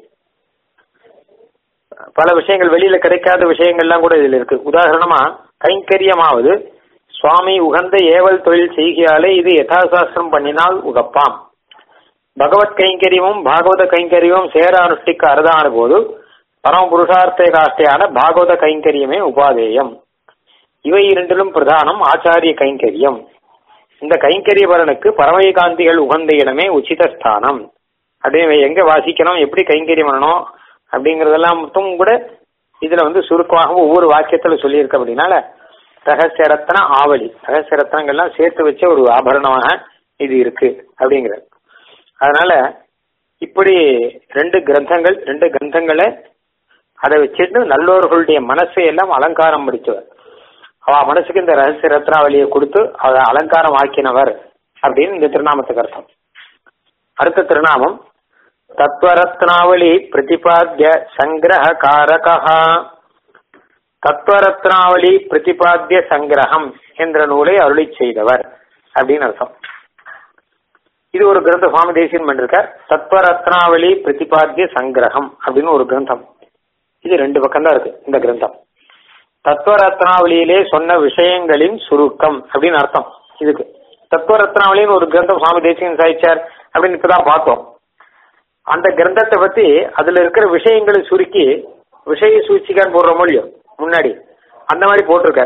பல விஷயங்கள் வெளியில கிடைக்காத விஷயங்கள்லாம் கூட இதுல இருக்கு உதாரணமா கைங்கரியமாவது சுவாமி உகந்த ஏவல் தொழில் செய்கையாலே இது யதாசாஸ்திரம் பண்ணினால் உகப்பாம் பகவத் கைங்கரியமும் பாகவத கைங்கரியமும் சேர அனுஷ்டிக்க அருதான போது பரம புருஷார்த்த காஷ்டையான பாகவத கைங்கரியமே உபாதேயம் இவை இரண்டிலும் பிரதானம் ஆச்சாரிய கைங்கரியம் இந்த கைங்கரிய பலனுக்கு பரமயகாந்திகள் உகந்த இடமே உச்சித ஸ்தானம் அப்படியே எங்க வாசிக்கணும் எப்படி கைங்கரியம் பண்ணணும் அப்படிங்கறதெல்லாம் மட்டும் கூட இதுல வந்து சுருக்கமாக ஒவ்வொரு வாக்கியத்துல சொல்லியிருக்க அப்படின்னால ரகசிய ரத்ன ஆவலி ரகசிய ரத்னங்கள்லாம் சேர்த்து வச்ச ஒரு ஆபரணமாக இது இருக்கு அப்படிங்கிறது அதனால இப்படி ரெண்டு கிரந்தங்கள் ரெண்டு கிரந்தங்களை அதை வச்சுட்டு நல்லோர்களுடைய மனசை எல்லாம் அலங்காரம் படித்தவர் அவ மனசுக்கு இந்த ரகசிய ரத்னாவளியை கொடுத்து அதை அலங்காரம் ஆக்கினவர் அப்படின்னு இந்த திருநாமத்துக்கு அர்த்தம் அடுத்த திருநாமம் தத்வரத்னாவளி பிரதிபாத்திய சங்கிரக காரகா தத்வரத்னாவளி பிரதிபாத்திய சங்கிரகம் என்ற நூலை அருளி செய்தவர் அப்படின்னு அர்த்தம் இது ஒரு கிரந்த சுவாமி தேசியன் பண்ணிருக்கார் தத்வரத்னாவளி பிரதிபாத்திய சங்கிரகம் அப்படின்னு ஒரு கிரந்தம் இது ரெண்டு பக்கம் தான் இருக்கு இந்த கிரந்தம் தத்துவரத்னாவளியிலே சொன்ன விஷயங்களின் சுருக்கம் அப்படின்னு அர்த்தம் இதுக்கு தத்துவரத்னாவளின்னு ஒரு கிரந்தம் சுவாமி தேசிகன் சாதிச்சார் அப்படின்னு இப்பதான் பார்த்தோம் அந்த கிரந்தத்தை பத்தி அதுல இருக்கிற விஷயங்களை சுருக்கி விஷய சூச்சிக்கான்னு போடுற மொழியும் முன்னாடி அந்த மாதிரி போட்டிருக்கார்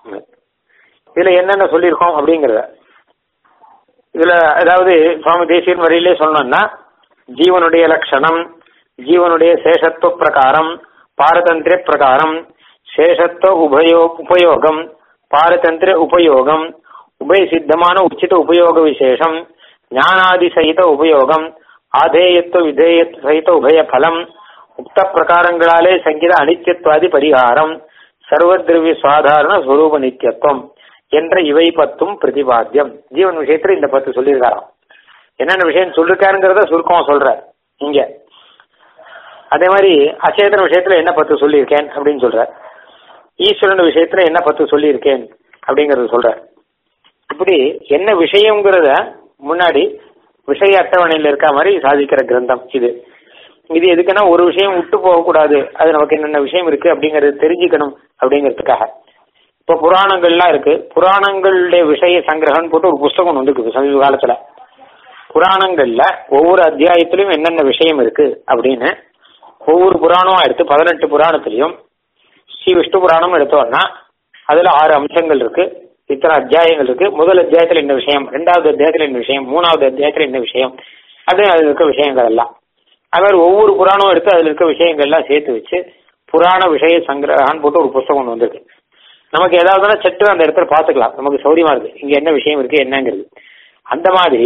இதுல என்னென்ன சொல்லியிருக்கோம் அப்படிங்கறத இதுல அதாவது சுவாமி தேசியன் வரையிலே சொன்னோம்னா ஜீவனுடைய லட்சணம் ஜீவனுடைய சேஷத்துவ பிரகாரம் பாரதந்திர பிரகாரம் சேஷத்துவ உபயோ உபயோகம் பாரதந்திர உபயோகம் உபய சித்தமான உச்சித உபயோக விசேஷம் ஞானாதி சகித உபயோகம் ஆதேயத்துவ விதேயத்துவ சகித உபய பலம் உக்த பிரகாரங்களாலே சங்கீத அனித்தியத்வாதி பரிகாரம் சர்வதிரவிய சாதாரண ஸ்வரூப நித்தியத்துவம் என்ற இவை பத்தும் பிரதிபாத்தியம் ஜீவன் விஷயத்துல இந்த பத்து சொல்லியிருக்காராம் என்னென்ன விஷயம் சொல்லிருக்காருங்கிறத சுருக்கமா சொல்றார் இங்க அதே மாதிரி அச்சேதன விஷயத்துல என்ன பத்து சொல்லியிருக்கேன் அப்படின்னு சொல்ற ஈஸ்வரன் விஷயத்துல என்ன பத்து சொல்லியிருக்கேன் அப்படிங்கறத சொல்ற இப்படி என்ன விஷயங்கிறத முன்னாடி விஷய அட்டவணையில் இருக்க மாதிரி சாதிக்கிற கிரந்தம் இது இது எதுக்குன்னா ஒரு விஷயம் விட்டு போகக்கூடாது அது நமக்கு என்னென்ன விஷயம் இருக்கு அப்படிங்கறது தெரிஞ்சுக்கணும் அப்படிங்கிறதுக்காக இப்ப புராணங்கள்லாம் இருக்கு புராணங்களுடைய விஷய சங்கிரகம் போட்டு ஒரு புஸ்தகம் ஒன்று இருக்கு சமீப காலத்துல புராணங்கள்ல ஒவ்வொரு அத்தியாயத்திலும் என்னென்ன விஷயம் இருக்கு அப்படின்னு ஒவ்வொரு புராணமும் எடுத்து பதினெட்டு புராணத்திலையும் ஸ்ரீ விஷ்ணு புராணம் எடுத்தோம்னா அதுல ஆறு அம்சங்கள் இருக்கு இத்தனை அத்தியாயங்கள் இருக்கு முதல் அத்தியாயத்துல என்ன விஷயம் ரெண்டாவது அத்தியாயத்துல என்ன விஷயம் மூணாவது அத்தியாயத்துல என்ன விஷயம் அது அதுல இருக்க விஷயங்கள் எல்லாம் அது மாதிரி ஒவ்வொரு புராணம் எடுத்து அதுல இருக்க விஷயங்கள் எல்லாம் சேர்த்து வச்சு புராண விஷய சங்கிரகான்னு போட்டு ஒரு புஸ்தகம் ஒன்று வந்திருக்கு நமக்கு ஏதாவதுனா சட்டு அந்த இடத்துல பாத்துக்கலாம் நமக்கு சௌரியமா இருக்கு இங்க என்ன விஷயம் இருக்கு என்னங்கிறது அந்த மாதிரி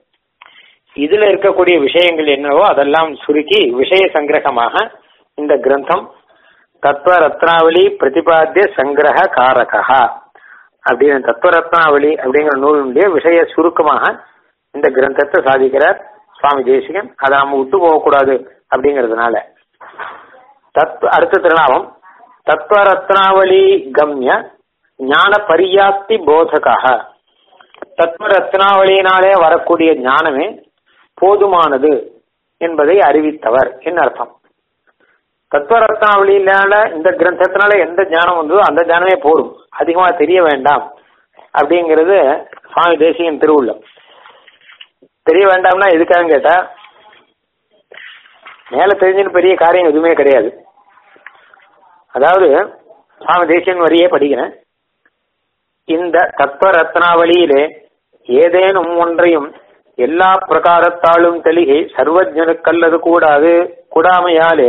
இதுல இருக்கக்கூடிய விஷயங்கள் என்னவோ அதெல்லாம் சுருக்கி விஷய சங்கிரகமாக இந்த கிரந்தம் தத்துவ ரத்னாவளி பிரதிபாத்திய சங்கிரக காரகா அப்படின்னு தத்துவ ரத்னாவளி அப்படிங்கிற நூலினுடைய விஷய சுருக்கமாக இந்த கிரந்தத்தை சாதிக்கிறார் சுவாமி தேசிகன் அதை நம்ம விட்டு போகக்கூடாது அப்படிங்கிறதுனால தத் அடுத்த திருநாமம் தத்துவ ரத்னாவளி கம்ய ஞான பரியாப்தி போதகாக தத்துவ ரத்னாவளியினாலே வரக்கூடிய ஞானமே போதுமானது என்பதை அறிவித்தவர் என்ன அர்த்தம் தத்துவ ரத்னாவளியினால இந்த கிரந்தத்தினால எந்த ஞானம் வந்ததோ அந்த ஞானமே போதும் அதிகமா தெரிய வேண்டாம் அப்படிங்கிறது சுவாமி தேசிகன் திருவுள்ளம் தெரிய வேண்டாம்னா எதுக்காக கேட்டா மேல தெரிஞ்சுன்னு பெரிய காரியம் எதுவுமே கிடையாது அதாவது சுவாமி தேசியன் வரியே படிக்கிறேன் இந்த தத்துவ ரத்னாவளியிலே ஏதேனும் ஒன்றையும் எல்லா பிரகாரத்தாலும் தெளிகை சர்வஜனுக்கல்லது கூடாது கூடாமையாலே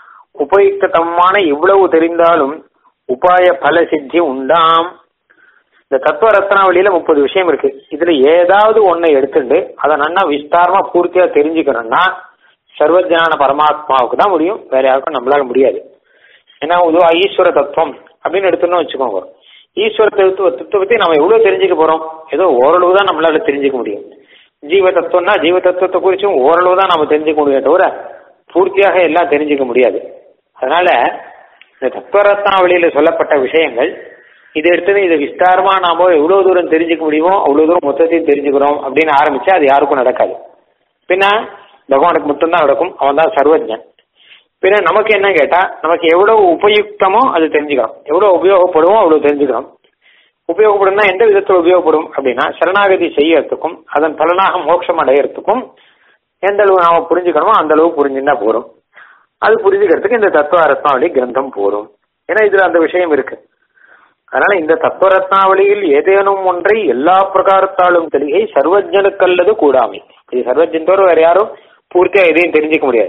உபயுக்தமான இவ்வளவு தெரிந்தாலும் உபாய பல சித்தி உண்டாம் இந்த தத்துவ ரத்னாவளியில முப்பது விஷயம் இருக்கு இதுல ஏதாவது ஒன்னை எடுத்துட்டு அதை நன்னா விஸ்தாரமா பூர்த்தியா தெரிஞ்சுக்கணும்னா சர்வஜனான பரமாத்மாவுக்கு தான் முடியும் வேற யாருக்கும் நம்மளால முடியாது ஏன்னா இதுவா ஈஸ்வர தத்துவம் அப்படின்னு எடுத்தோம்னு வச்சுக்கோங்க ஈஸ்வர தத்துவத்தை பத்தி நம்ம எவ்வளவு தெரிஞ்சுக்க போறோம் ஏதோ ஓரளவு தான் நம்மளால தெரிஞ்சுக்க முடியும் ஜீவ தத்துவம்னா ஜீவ தத்துவத்தை குறிச்சும் ஓரளவு தான் நம்ம தெரிஞ்சுக்க முடியும் தவிர பூர்த்தியாக எல்லாம் தெரிஞ்சுக்க முடியாது அதனால இந்த தத்துவரத்னாவளியில சொல்லப்பட்ட விஷயங்கள் இது எடுத்தது இதை விஸ்தாரமா நாம எவ்வளவு தூரம் தெரிஞ்சுக்க முடியுமோ அவ்வளவு தூரம் மொத்தத்தையும் தெரிஞ்சுக்கிறோம் அப்படின்னு ஆரம்பிச்சா அது யாருக்கும் நடக்காது பின்ன பகவானுக்கு மட்டும்தான் நடக்கும் அவன் தான் சர்வஜன் பின்ன நமக்கு என்ன கேட்டா நமக்கு எவ்வளவு உபயுக்தமோ அது தெரிஞ்சுக்கிறோம் எவ்வளவு உபயோகப்படுமோ அவ்வளவு தெரிஞ்சுக்கிறோம் உபயோகப்படும்னா எந்த விதத்தில் உபயோகப்படும் அப்படின்னா சரணாகதி செய்யறதுக்கும் அதன் பலனாக மோட்சம் அடையறதுக்கும் எந்த அளவு நாம புரிஞ்சுக்கணுமோ அந்த அளவு புரிஞ்சுன்னா போறோம் அது புரிஞ்சுக்கிறதுக்கு இந்த தத்துவ ரத்னாவளி கிரந்தம் போரும் ஏன்னா இதுல அந்த விஷயம் இருக்கு அதனால இந்த தத்துவ ரத்னாவளியில் ஏதேனும் ஒன்றை எல்லா பிரகாரத்தாலும் தெளிகை சர்வஜனுக்கல்லது கூடாமை இது சர்வஜன்தோர் வேற யாரும் பூர்த்தியா எதையும் தெரிஞ்சுக்க முடியாது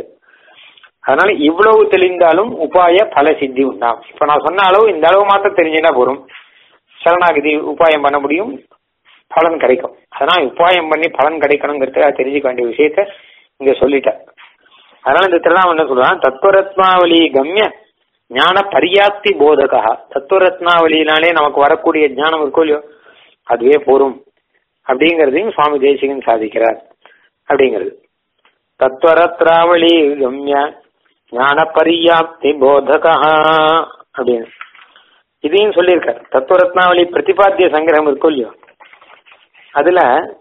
அதனால இவ்வளவு தெளிந்தாலும் உபாய பல சித்தி உண்டாம் இப்ப நான் சொன்ன அளவு இந்த அளவு மாத்திரம் தெரிஞ்சுன்னா போரும் சரணாகதி உபாயம் பண்ண முடியும் பலன் கிடைக்கும் அதனால உபாயம் பண்ணி பலன் கிடைக்கணுங்கிறதுக்காக தெரிஞ்சுக்க வேண்டிய விஷயத்த இங்க சொல்லிட்டேன் அதனால இந்த திருநாமம் என்ன சொல்றான் தத்துவரத்னாவளி கம்ய ஞான பரியாப்தி போதகா தத்துவரத்னாவளியினாலே நமக்கு வரக்கூடிய ஞானம் இருக்கோ இல்லையோ அதுவே போரும் அப்படிங்கறதையும் சுவாமி தேசிகன் சாதிக்கிறார் அப்படிங்கிறது தத்துவரத்னாவளி கம்ய ஞான பரியாப்தி போதகா அப்படின்னு இதையும் சொல்லியிருக்கார் தத்துவரத்னாவளி பிரதிபாத்திய சங்கிரகம் இருக்கும் இல்லையோ அதுல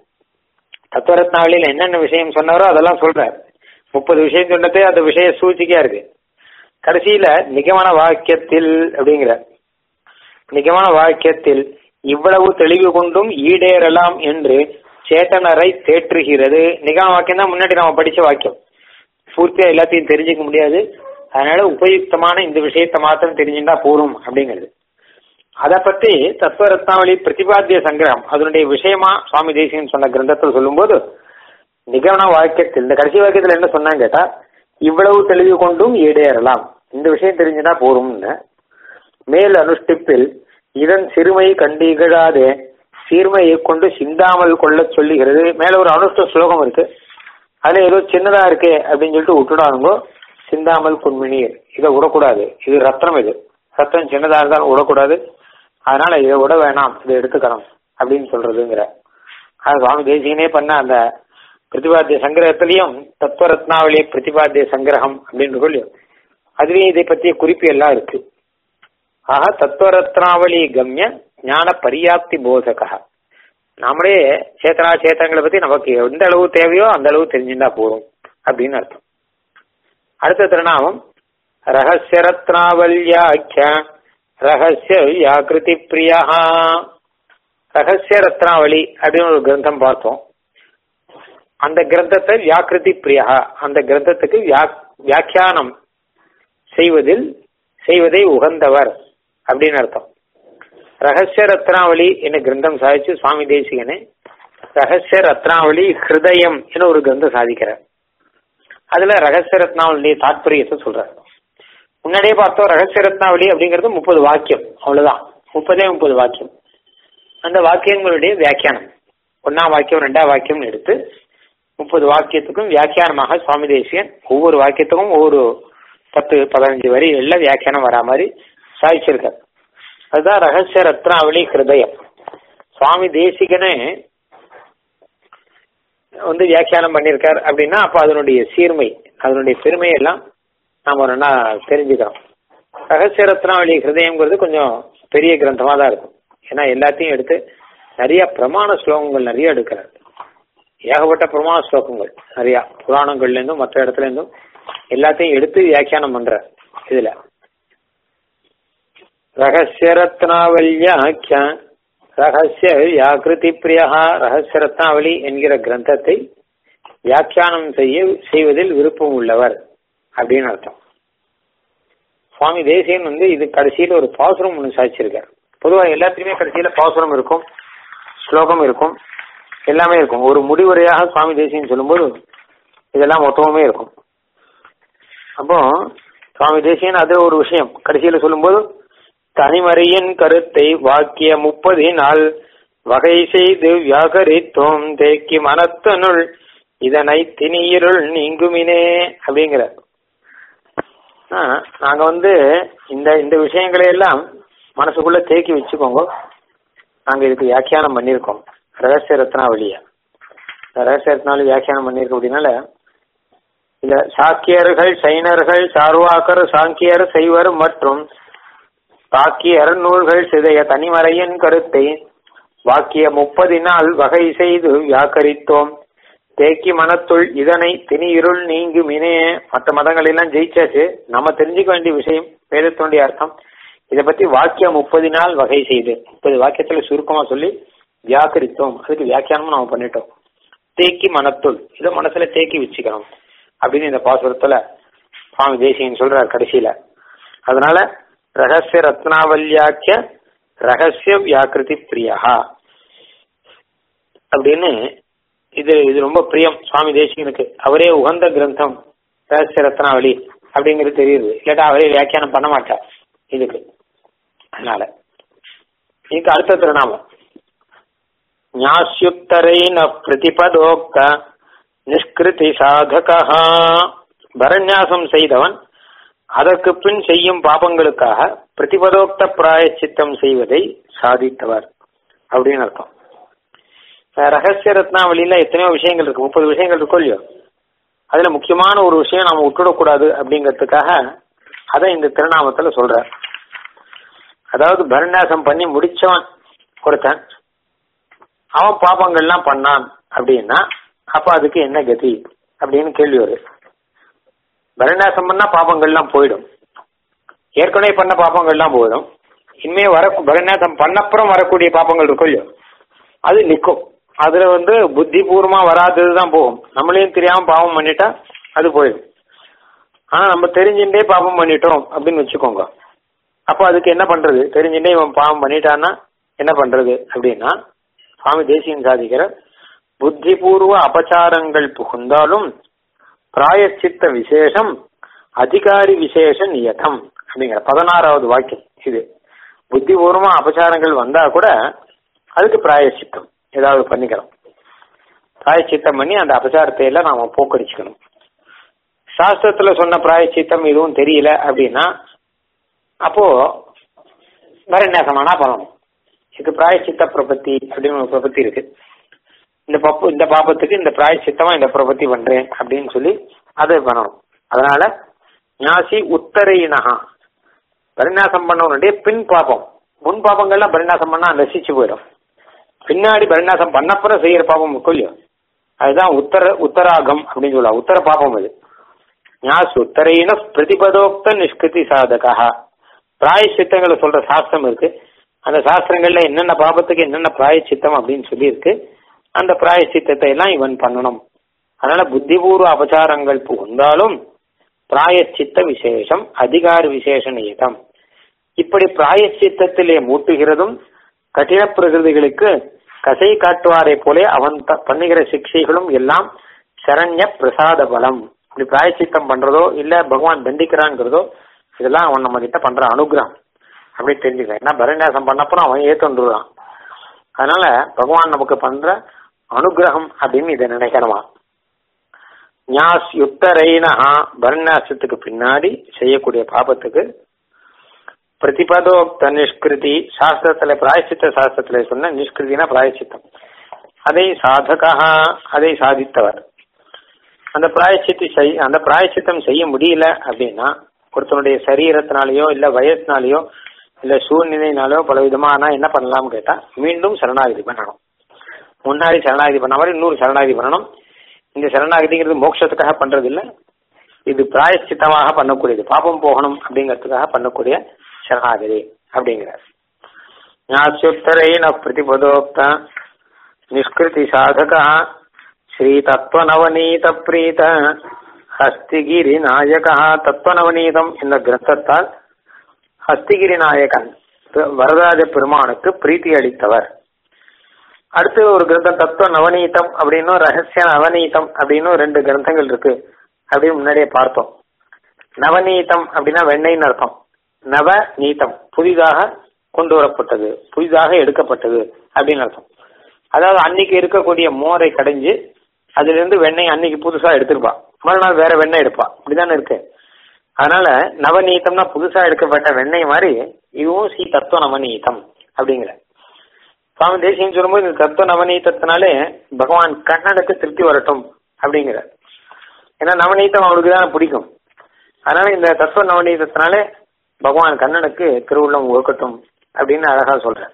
தத்துவரத்னாவளியில என்னென்ன விஷயம் சொன்னாரோ அதெல்லாம் சொல்றார் முப்பது விஷயம் சொன்னதே அந்த விஷய சூழ்ச்சிக்கா இருக்கு கடைசியில நிகமன வாக்கியத்தில் அப்படிங்கிற நிகமன வாக்கியத்தில் இவ்வளவு தெளிவு கொண்டும் ஈடேறலாம் என்று சேத்தனரை தேற்றுகிறது நிகம வாக்கியம் தான் முன்னாடி நம்ம படிச்ச வாக்கியம் பூர்த்தியா எல்லாத்தையும் தெரிஞ்சுக்க முடியாது அதனால உபயுக்தமான இந்த விஷயத்தை மாத்திரம் தெரிஞ்சுட்டா போரும் அப்படிங்கிறது அதை பத்தி தத்துவ ரத்னாவளி பிரதிபாத்திய சங்கிரகம் அதனுடைய விஷயமா சுவாமி தேசிகன் சொன்ன கிரந்தத்தில் சொல்லும்போது நிகமன வாக்கியத்தில் இந்த கடைசி வாக்கியத்தில் என்ன சொன்னாங்க கேட்டா இவ்வளவு தெளிவு கொண்டும் ஈடேறலாம் இந்த விஷயம் தெரிஞ்சுட்டா போரும்னு மேல் அனுஷ்டிப்பில் இதன் சிறுமை கண்டு இகழாதே சீர்மையை கொண்டு சிந்தாமல் கொள்ளச் சொல்லுகிறது மேல ஒரு அனுஷ்ட ஸ்லோகம் இருக்கு அதுல ஏதோ சின்னதா இருக்கே அப்படின்னு சொல்லிட்டு விட்டுடாங்க சிந்தாமல் பொன்மினீர் இதை விடக்கூடாது இது ரத்னம் இது ரத்தம் சின்னதா இருந்தாலும் விடக்கூடாது அதனால இதை விட வேணாம் இதை எடுத்துக்கணும் அப்படின்னு சொல்றதுங்கிற அது சுவாமி தேசிகனே பண்ண அந்த பிரதிபாத்திய சங்கிரகத்திலையும் தத்துவ ரத்னாவளி பிரதிபாத்திய சங்கிரகம் அப்படின்னு சொல்லி அதுலயும் இதை பற்றிய குறிப்பு எல்லாம் இருக்கு ஆக தத்துவ ரத்னாவளி கம்ய ஞான பரியாப்தி போதகா நாமளே சேத்தனா சேத்தங்களை பத்தி நமக்கு எந்த அளவு தேவையோ அந்த அளவு தெரிஞ்சுட்டா போதும் அப்படின்னு அர்த்தம் அடுத்த திருநாமம் ரகசிய ரத்னாவல்யாக்கிய ரகசிய வியாக்கிருதி பிரியா ரகசிய ரத்னாவளி அப்படின்னு ஒரு கிரந்தம் பார்த்தோம் அந்த கிரந்தத்தை வியாக்கிருதி பிரியா அந்த கிரந்தத்துக்கு வியாக்கியானம் செய்வதில் செய்வதை உகந்தவர் அப்படின்னு அர்த்தம் ரகசிய ரத்னாவளி என்ன கிரந்தம் சாதிச்சு சுவாமி தேசிகனே ரகசிய ரத்னாவளி ஹிருதயம் என ஒரு கிரந்தம் சாதிக்கிறார் அதுல ரகசிய ரத்னாவளிய தாற்பயத்தை சொல்றார் முன்னாடியே பார்த்தோம் ரகசிய ரத்னாவளி அப்படிங்கிறது முப்பது வாக்கியம் அவ்வளவுதான் முப்பதே முப்பது வாக்கியம் அந்த வாக்கியங்களுடைய வியாக்கியானம் ஒன்னாம் வாக்கியம் ரெண்டாம் வாக்கியம் எடுத்து முப்பது வாக்கியத்துக்கும் வியாக்கியானமாக சுவாமி தேசியன் ஒவ்வொரு வாக்கியத்துக்கும் ஒவ்வொரு பத்து பதினஞ்சு வரி எல்லாம் வியாக்கியானம் வரா மாதிரி சாதிச்சிருக்கார் அதுதான் ரகசிய ரத்னாவளி ஹிருதயம் சுவாமி தேசிகனே வந்து வியாக்கியானம் பண்ணியிருக்கார் அப்படின்னா அப்ப அதனுடைய சீர்மை அதனுடைய பெருமையெல்லாம் நாம ஒன்னா தெரிஞ்சுக்கிறோம் ரகசிய ரத்னாவளி ஹிருதயம்ங்கிறது கொஞ்சம் பெரிய கிரந்தமா தான் இருக்கும் ஏன்னா எல்லாத்தையும் எடுத்து நிறைய பிரமாண ஸ்லோகங்கள் நிறைய எடுக்கிறார் ஏகப்பட்ட பிரமாண ஸ்லோகங்கள் நிறைய புராணங்கள்ல இருந்தும் மற்ற இடத்துல இருந்தும் எல்லாத்தையும் எடுத்து வியாக்கியானம் பண்ற இதுல ரகசிய ரத்னாவல்யாக்கிய ரகசிய வியாக்கிருதி பிரியா ரகசிய ரத்னாவளி என்கிற கிரந்தத்தை வியாக்கியானம் செய்ய செய்வதில் விருப்பம் உள்ளவர் அப்படின்னு அர்த்தம் சுவாமி தேசியன் வந்து இது கடைசியில ஒரு பாசுரம் ஒன்று சாதிச்சிருக்கார் பொதுவாக எல்லாத்துலயுமே கடைசியில பாசுரம் இருக்கும் ஸ்லோகம் இருக்கும் எல்லாமே இருக்கும் ஒரு முடிவுரையாக சுவாமி தேசியன் சொல்லும்போது இதெல்லாம் மொத்தமுமே இருக்கும் அப்போ சுவாமி தேசியன் அது ஒரு விஷயம் கடைசியில சொல்லும்போது தனிமறையின் கருத்தை வாக்கிய முப்பதினால் வகை செய்து வியாகரித்தோம் தேக்கி மனத்தனுள் இதனை திணியிருள் நீங்குமினே அப்படிங்கிற நாங்க வந்து இந்த இந்த விஷயங்களை எல்லாம் மனசுக்குள்ள தேக்கி வச்சுக்கோங்க நாங்க இதுக்கு வியாக்கியானம் பண்ணியிருக்கோம் ரகசிய ரத்னாவளிய ரகசிய ரத்னாவளி வியாக்கியானம் பண்ணியிருக்கோம் அப்படின்னால இந்த சாக்கியர்கள் சைனர்கள் சார்வாக்கர் சாங்கியர் செய்வர் மற்றும் தாக்கியர் நூல்கள் சிதைய தனிமறையின் கருத்தை வாக்கிய முப்பதினால் வகை செய்து வியாக்கரித்தோம் தேக்கி மனத்துள் இதனை திணி இருள் நீங்கு மினே மற்ற மதங்கள் எல்லாம் ஜெயிச்சாச்சு நம்ம தெரிஞ்சுக்க வேண்டிய விஷயம் வேதத்தினுடைய அர்த்தம் இதை பத்தி வாக்கியம் முப்பதினால் வகை செய்து முப்பது வாக்கியத்துல சுருக்கமா சொல்லி வியாக்கரித்தோம் அதுக்கு வியாக்கியானமும் நம்ம பண்ணிட்டோம் தேக்கி மனத்துள் இதை மனசுல தேக்கி வச்சுக்கணும் அப்படின்னு இந்த பாசுரத்துல சுவாமி தேசியன் சொல்றார் கடைசியில அதனால ரகசிய ரத்னாவல்யாக்கிய ரகசிய வியாக்கிருதி பிரியா அப்படின்னு இது இது ரொம்ப பிரியம் சுவாமி தேசிகனுக்கு அவரே உகந்த கிரந்தம் ரகசிய ரத்னாவளி அப்படிங்கிறது தெரியுது இல்லாட்டா அவரே வியாக்கியானம் பண்ண மாட்டார் இதுக்கு அதனால இதுக்கு அடுத்த திருநாமம் ஞாஸ்யுக்தரைன பிரதிபதோக்த நிஷ்கிருதி சாதகா பரநியாசம் செய்தவன் அதற்கு பின் செய்யும் பாபங்களுக்காக பிரதிபதோக்த பிராயச்சித்தம் செய்வதை சாதித்தவர் அப்படின்னு அர்த்தம் ரகசிய ரத்னாவளியில எத்தனையோ விஷயங்கள் இருக்கு முப்பது விஷயங்கள் இருக்கும் இல்லையோ அதுல முக்கியமான ஒரு விஷயம் நாம விட்டுடக்கூடாது அப்படிங்கிறதுக்காக அதை இந்த திருநாமத்துல சொல்ற அதாவது பரநியாசம் பண்ணி முடிச்சவன் ஒருத்தன் அவன் பாபங்கள்லாம் பண்ணான் அப்படின்னா அப்ப அதுக்கு என்ன கதி அப்படின்னு கேள்வி வருது பரநியாசம் பண்ணா பாபங்கள்லாம் போயிடும் ஏற்கனவே பண்ண பாபங்கள்லாம் போயிடும் இனிமே வர பரநியாசம் பண்ணப்புறம் வரக்கூடிய பாப்பங்கள் இருக்கும் இல்லையோ அது நிற்கும் அதுல வந்து புத்திபூர்வமா வராதது தான் போகும் நம்மளையும் தெரியாம பாவம் பண்ணிட்டா அது போயிடும் ஆனா நம்ம தெரிஞ்சுட்டே பாவம் பண்ணிட்டோம் அப்படின்னு வச்சுக்கோங்க அப்போ அதுக்கு என்ன பண்றது தெரிஞ்சுட்டே இவன் பாவம் பண்ணிட்டான்னா என்ன பண்றது அப்படின்னா சுவாமி தேசியம் சாதிக்கிற புத்திபூர்வ அபச்சாரங்கள் புகுந்தாலும் பிராயச்சித்த விசேஷம் அதிகாரி விசேஷ நியதம் அப்படிங்கிற பதினாறாவது வாக்கியம் இது புத்திபூர்வமா அபச்சாரங்கள் வந்தா கூட அதுக்கு பிராயச்சித்தம் ஏதாவது பண்ணிக்கிறோம் பிராயச்சித்தம் பண்ணி அந்த அபச்சாரத்தை எல்லாம் நாம போக்கடிச்சுக்கணும் சாஸ்திரத்துல சொன்ன பிராயச்சித்தம் எதுவும் தெரியல அப்படின்னா அப்போ வரநியாசமானா பண்ணணும் இது பிராயச்சித்த பிரபத்தி அப்படின்னு ஒரு பிரபத்தி இருக்கு இந்த பப்பு இந்த பாப்பத்துக்கு இந்த பிராயச்சித்தமா இந்த பிரபத்தி பண்றேன் அப்படின்னு சொல்லி அதை பண்ணணும் அதனால ஞாசி உத்தரையினகா பரிநாசம் பண்ணவனுடைய பின் பாப்பம் முன் பாப்பங்கள்லாம் பரிநாசம் பண்ணா நசிச்சு போயிடும் பின்னாடி பரிநாசம் பண்ணப்புறம் செய்யற பாப்பம் இல்லையோ அதுதான் உத்தர உத்தராகம் அப்படின்னு சொல்லலாம் உத்தர பாப்பம் அது ஞாஸ் உத்தரையின பிரதிபதோக்த நிஷ்கிருதி சாதகா பிராயச்சித்தங்களை சொல்ற சாஸ்திரம் இருக்கு அந்த சாஸ்திரங்கள்ல என்னென்ன பாபத்துக்கு என்னென்ன பிராயச்சித்தம் அப்படின்னு சொல்லி இருக்கு அந்த பிராயச்சித்தத்தை எல்லாம் இவன் பண்ணணும் அதனால புத்திபூர்வ அபச்சாரங்கள் புகுந்தாலும் பிராயச்சித்த விசேஷம் அதிகார விசேஷ நியதம் இப்படி பிராயச்சித்தத்திலே மூட்டுகிறதும் கঠিன பிரகிருதிகளுக்கு கசை காட்டுவாரை போலே அவன் த- பண்ணுகிற சிக்ஷைகளும் எல்லாம் சரண்ய பிரசாத பலம் இப்படி பிராயச்சித்தம் பண்றதோ இல்ல பகவான் தண்டிக்கிறாங்கிறதோ இதெல்லாம் அவன் நம்ம கிட்ட பண்ற அனுகிரகம் அப்படி தெரிஞ்சுக்க ஏன்னா பரநியாசம் பண்ணப்பறம் அவன் ஏத்தொண்டுறான் அதனால பகவான் நமக்கு பண்ற அனுகிரகம் அப்படின்னு இதை நினைக்கணுமா ஞாஸ் யுத்தரைனஹா பரநியாசத்துக்கு பின்னாடி செய்யக்கூடிய பாபத்துக்கு பிரதிபதோக்த நிஷ்கிருதி சாஸ்திரத்துல பிராயச்சித்த சாஸ்திரத்துல சொன்ன நிஷ்கிருதினா பிராயச்சித்தம் அதை சாதகா அதை சாதித்தவர் அந்த பிராயச்சித்தி செய் அந்த பிராயச்சித்தம் செய்ய முடியல அப்படின்னா ஒருத்தனுடைய சரீரத்தினாலேயோ இல்ல வயசுனாலேயோ இல்ல சூழ்நிலையினாலோ பல விதமான என்ன பண்ணலாம்னு கேட்டா மீண்டும் சரணாகதி பண்ணணும் முன்னாடி சரணாகதி பண்ண மாதிரி இன்னொரு சரணாகதி பண்ணணும் இந்த சரணாகதிங்கிறது மோட்சத்துக்காக பண்றது இல்ல இது பிராயச்சித்தமாக பண்ணக்கூடியது பாபம் போகணும் அப்படிங்கிறதுக்காக பண்ணக்கூடிய சரணாகதி அப்படிங்கிறார் ஞாசுத்தரைன பிரதிபதோக்த நிஷ்கிருதி சாதக ஸ்ரீ தத்துவநவநீத பிரீத ஹஸ்திகிரி நாயக தத்துவநவநீதம் என்ற கிரந்தத்தால் ஹஸ்திகிரி நாயகன் வரதராஜ பெருமானுக்கு பிரீத்தி அளித்தவர் அடுத்து ஒரு கிரந்தம் தத்துவ நவநீதம் அப்படின்னும் ரகசிய நவநீதம் அப்படின்னு ரெண்டு கிரந்தங்கள் இருக்கு அப்படின்னு முன்னாடியே பார்த்தோம் நவநீதம் அப்படின்னா வெண்ணெய்னு அர்த்தம் நவ நீதம் புதிதாக கொண்டு வரப்பட்டது புதிதாக எடுக்கப்பட்டது அப்படின்னு அர்த்தம் அதாவது அன்னைக்கு இருக்கக்கூடிய மோரை கடைஞ்சு அதுல இருந்து வெண்ணெய் அன்னைக்கு புதுசா எடுத்திருப்பா மறுநாள் வேற வெண்ணெய் எடுப்பா இப்படிதானே இருக்கு அதனால நவநீதம்னா புதுசா எடுக்கப்பட்ட வெண்ணெய் மாதிரி இதுவும் ஸ்ரீ தத்துவ நவநீதம் அப்படிங்கிற சுவாமி தேசியம் சொல்லும்போது இந்த தத்துவ நவநீதத்தினாலே பகவான் கண்ணனுக்கு திருப்தி வரட்டும் அப்படிங்கிற ஏன்னா நவநீதம் அவனுக்கு தான் பிடிக்கும் அதனால இந்த தத்துவ நவநீதத்தினாலே பகவான் கண்ணனுக்கு திருவுள்ளம் ஒழுக்கட்டும் அப்படின்னு அழகா சொல்ற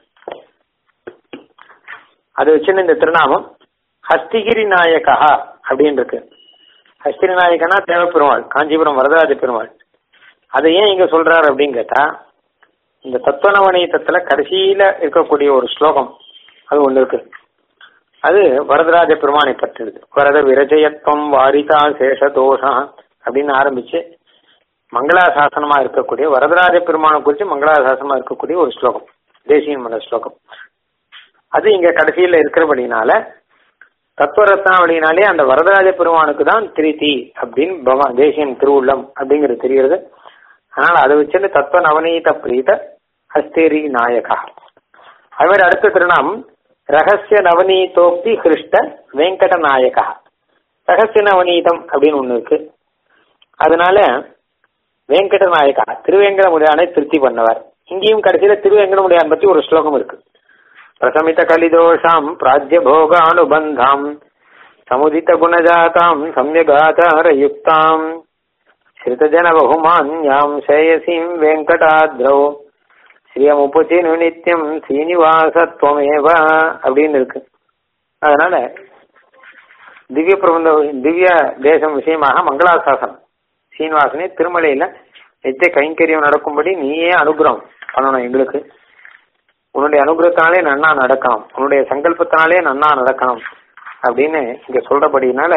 அது வச்சுன்னு இந்த திருநாமம் ஹஸ்திகிரி நாயகா அப்படின்னு இருக்கு ஹஸ்திகிரி நாயகனா தேவ பெருமாள் காஞ்சிபுரம் வரதராஜ பெருமாள் அதை ஏன் இங்க சொல்றாரு அப்படின்னு கேட்டா இந்த தத்துவநவநீதத்துல கடைசியில இருக்கக்கூடிய ஒரு ஸ்லோகம் அது ஒண்ணு இருக்கு அது வரதராஜ பெருமானை பற்றினது வரத விரஜயத்வம் வாரிதா சேஷ தோஷா அப்படின்னு ஆரம்பிச்சு மங்களாசாசனமா இருக்கக்கூடிய வரதராஜ பெருமானை குறித்து மங்களாசாசனமா இருக்கக்கூடிய ஒரு ஸ்லோகம் தேசியன் மன ஸ்லோகம் அது இங்க கடைசியில இருக்கிறபடினால தத்துவரத்னாவளினாலே அந்த வரதராஜ பெருமானுக்கு தான் திருத்தி அப்படின்னு பகவான் தேசியன் திருவுள்ளம் அப்படிங்கிறது தெரிகிறது அதனால அதை வச்சுட்டு தத்துவ நவநீத பிரீத ஹஸ்தேரி நாயகா அது மாதிரி அடுத்த திருநாம் ரகசிய நவநீதோக்தி கிருஷ்ட வெங்கட நாயகா ரகசிய நவநீதம் அப்படின்னு ஒண்ணு இருக்கு அதனால வெங்கட நாயகா திருவேங்கடமுடியானை திருப்தி பண்ணவர் இங்கேயும் கடைசியில திருவேங்கடமுடியான் பத்தி ஒரு ஸ்லோகம் இருக்கு பிரசமித கலிதோஷாம் பிராஜ்ய போகானுபந்தாம் சமுதித குணஜாதாம் சமயகாச்சாரயுக்தாம் ஸ்ரிதஜன பகுமான்யாம் சேயசீம் வெங்கடாத்ரோ ஸ்ரீயமுபுச்சினு நித்தியம் சீனிவாசத்வமேவ அப்படின்னு இருக்கு அதனால திவ்ய பிரபந்த திவ்ய தேசம் விஷயமாக மங்களாசாசனம் சீனிவாசனே திருமலையில நித்திய கைங்கரியம் நடக்கும்படி நீயே அனுகிரகம் பண்ணணும் எங்களுக்கு உன்னுடைய அனுகிரகத்தினாலே நன்னா நடக்கணும் உன்னுடைய சங்கல்பத்தினாலே நன்னா நடக்கணும் அப்படின்னு இங்க சொல்றபடினால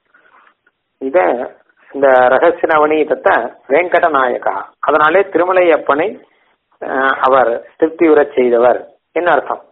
இத இந்த ரகசிய நவநீதத்தை வெங்கட நாயகா அதனாலே திருமலை அப்பனை அஹ், அவர் திருப்தியுறச் செய்தவர் என்ன அர்த்தம்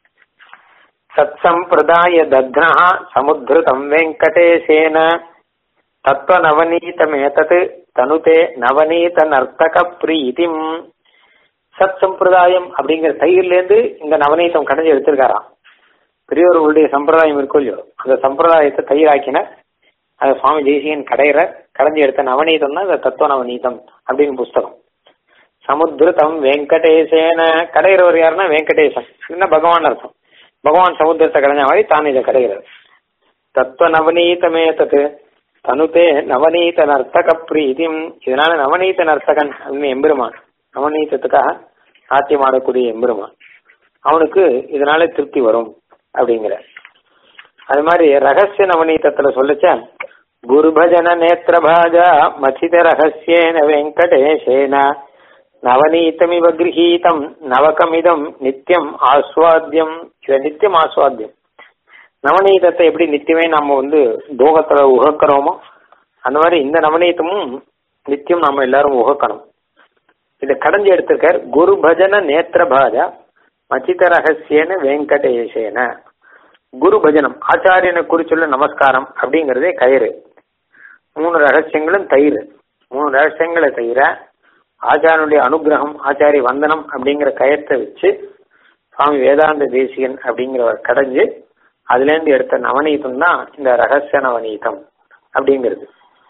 சத் சம்பிரதாய தக்னா சமுத்திருதம் வெங்கடேசேன தத்துவ நவநீதமேதத் தனுதே நவநீத நர்த்தக பிரீதிம் சத் சம்பிரதாயம் அப்படிங்கிற தயிர்ல இருந்து இந்த நவநீதம் கடைஞ்சி எடுத்திருக்காராம் பெரியவர்களுடைய சம்பிரதாயம் இருக்கும் இல்லையோ அந்த சம்பிரதாயத்தை தயிராக்கின அதை சுவாமி தேசிகன் கடையிற கடைஞ்சி எடுத்த நவநீதம் தான் இந்த தத்துவ நவநீதம் அப்படின்னு புஸ்தகம் சமுத்திரதம் வெங்கடேசேன கடையிறவர் யாருன்னா வெங்கடேசன் என்ன பகவான் அர்த்தம் பகவான் சமுத்திரத்தை கடைஞ்ச மாதிரி தான் இதை கடைகிறார் தத்துவ நவநீதமே தத்து தனுதே நவநீத நர்த்தக பிரீதிம் இதனால நவநீத நர்த்தகன் அப்படின்னு எம்பெருமான் நவநீதத்துக்காக சாத்தியம் ஆடக்கூடிய எம்பெருமான் அவனுக்கு இதனால திருப்தி வரும் அப்படிங்கிற அது மாதிரி ரகசிய நவநீதத்துல சொல்லச்ச குருபஜன நேத்திரபாஜா மசித ரகசியேன வெங்கடேஷேன நவநீதமிவ கிரகீதம் நவகமிதம் நித்தியம் ஆஸ்வாத்தியம் இது நித்தியம் ஆஸ்வாத்தியம் நவநீதத்தை எப்படி நித்தியமே நம்ம வந்து தோகத்துல உகக்கிறோமோ அந்த மாதிரி இந்த நவநீதமும் நித்தியம் நாம எல்லாரும் உகக்கணும் இதை கடைஞ்சி எடுத்திருக்கார் குரு பஜன நேத்திர பாஜா மச்சித ரகசியன வெங்கடேசேன குரு பஜனம் ஆச்சாரியனை குறிச்சுள்ள நமஸ்காரம் அப்படிங்கறதே கயிறு மூணு ரகசியங்களும் தயிர் மூணு ரகசியங்களை தயிர ஆச்சாரனுடைய அனுகிரகம் ஆச்சாரிய வந்தனம் அப்படிங்கிற கயத்தை வச்சு சுவாமி வேதாந்த தேசிகன் அப்படிங்கிறவர் கடைஞ்சு அதுல இருந்து எடுத்த நவநீதம் தான் இந்த ரகசிய நவநீதம் அப்படிங்கிறது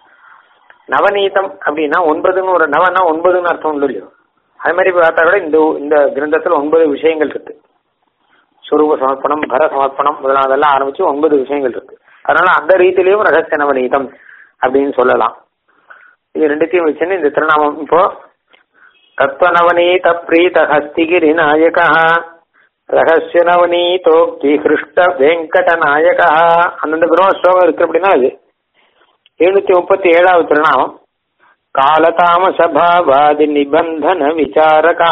நவநீதம் அப்படின்னா ஒன்பதுன்னு ஒரு நவன்னா ஒன்பதுன்னு அர்த்தம் உண்டு இல்லையோ அது மாதிரி பார்த்தா கூட இந்த இந்த கிரந்தத்துல ஒன்பது விஷயங்கள் இருக்கு சுரூப சமர்ப்பணம் பர சமர்ப்பணம் முதலானதெல்லாம் ஆரம்பிச்சு ஒன்பது விஷயங்கள் இருக்கு அதனால அந்த ரீதியிலையும் ரகசிய நவநீதம் அப்படின்னு சொல்லலாம் இது ரெண்டுத்தையும் வச்சுன்னு இந்த திருநாமம் இப்போ தத்துவ நவநீத பிரீத ஹஸ்திகிரி நாயகா ரகசிய நவநீதோக்தி ஹிருஷ்ட வெங்கட நாயகா அந்தந்த குருவ ஸ்லோகம் இருக்கு அப்படின்னா அது எழுநூத்தி முப்பத்தி ஏழாவது திருநாமம் காலதாமசபாவாதி நிபந்தன விசாரகா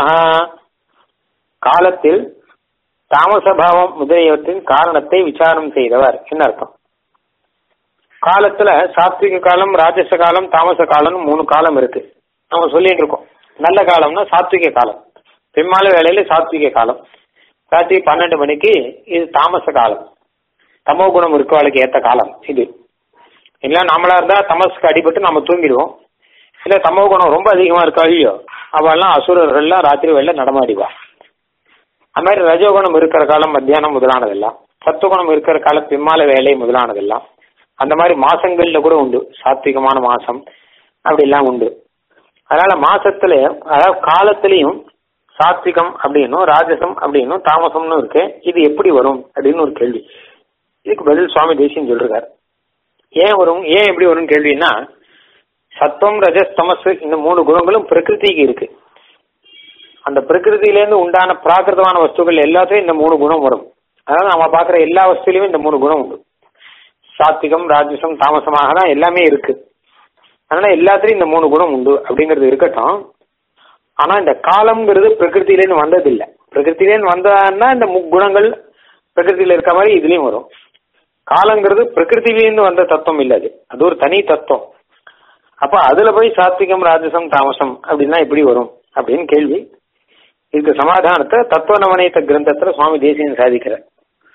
காலத்தில் தாமசபாவம் முதலியவற்றின் காரணத்தை விசாரம் செய்தவர் என்ன அர்த்தம் காலத்துல சாத்விக காலம் ராஜச காலம் தாமச காலம் மூணு காலம் இருக்கு நம்ம சொல்லிட்டு இருக்கோம் நல்ல காலம்னா சாத்விக காலம் பிம்மால வேலையில சாத்விக காலம் ராத்திரி பன்னெண்டு மணிக்கு இது தாமச காலம் தமோ குணம் இருக்கவாளுக்கு ஏத்த காலம் இது இல்ல நம்மளா இருந்தா தமசுக்கு அடிபட்டு நம்ம தூங்கிடுவோம் இல்ல தமோ குணம் ரொம்ப அதிகமா இருக்கா இல்லையோ அவெல்லாம் அசுரர்கள்லாம் ராத்திரி வெளில நடமாடிவா அது மாதிரி ரஜோகுணம் இருக்கிற காலம் மத்தியானம் முதலானதெல்லாம் சத்துவகுணம் இருக்கிற காலம் பிம்மால வேலை முதலானதெல்லாம் அந்த மாதிரி மாசங்கள்ல கூட உண்டு சாத்விகமான மாசம் அப்படி எல்லாம் உண்டு அதனால மாசத்துல அதாவது காலத்திலையும் சாத்விகம் அப்படின்னும் ராஜசம் அப்படின்னும் தாமசம்னு இருக்கு இது எப்படி வரும் அப்படின்னு ஒரு கேள்வி இதுக்கு பதில் சுவாமி தேசியம் சொல்றாரு ஏன் வரும் ஏன் எப்படி வரும் கேள்வின்னா சத்துவம் ரஜஸ் தமஸ் இந்த மூணு குணங்களும் பிரகிருதிக்கு இருக்கு அந்த பிரகிருதியிலேருந்து உண்டான பிராகிருதமான வஸ்துக்கள் எல்லாத்தையும் இந்த மூணு குணம் வரும் அதனால நம்ம பார்க்குற எல்லா வஸ்துலையும் இந்த மூணு குணம் உண்டு சாத்விகம் ராஜசம் தாமசமாக தான் எல்லாமே இருக்கு அதனால எல்லாத்துலயும் இந்த மூணு குணம் உண்டு அப்படிங்கிறது இருக்கட்டும் ஆனா இந்த காலம்ங்கிறது பிரகிருத்திலேருந்து வந்ததில்லை பிரகிருத்திலேருந்து வந்ததுன்னா இந்த முக்குணங்கள் பிரகிருத்தில இருக்க மாதிரி இதுலயும் வரும் காலங்கிறது பிரகிருத்திலேருந்து வந்த தத்துவம் இல்ல அது அது ஒரு தனி தத்துவம் அப்ப அதுல போய் சாத்விகம் ராஜசம் தாமசம் அப்படின்னா எப்படி வரும் அப்படின்னு கேள்வி இதுக்கு சமாதானத்தை தத்துவ நவநீத கிரந்தத்துல சுவாமி தேசியன் சாதிக்கிறார்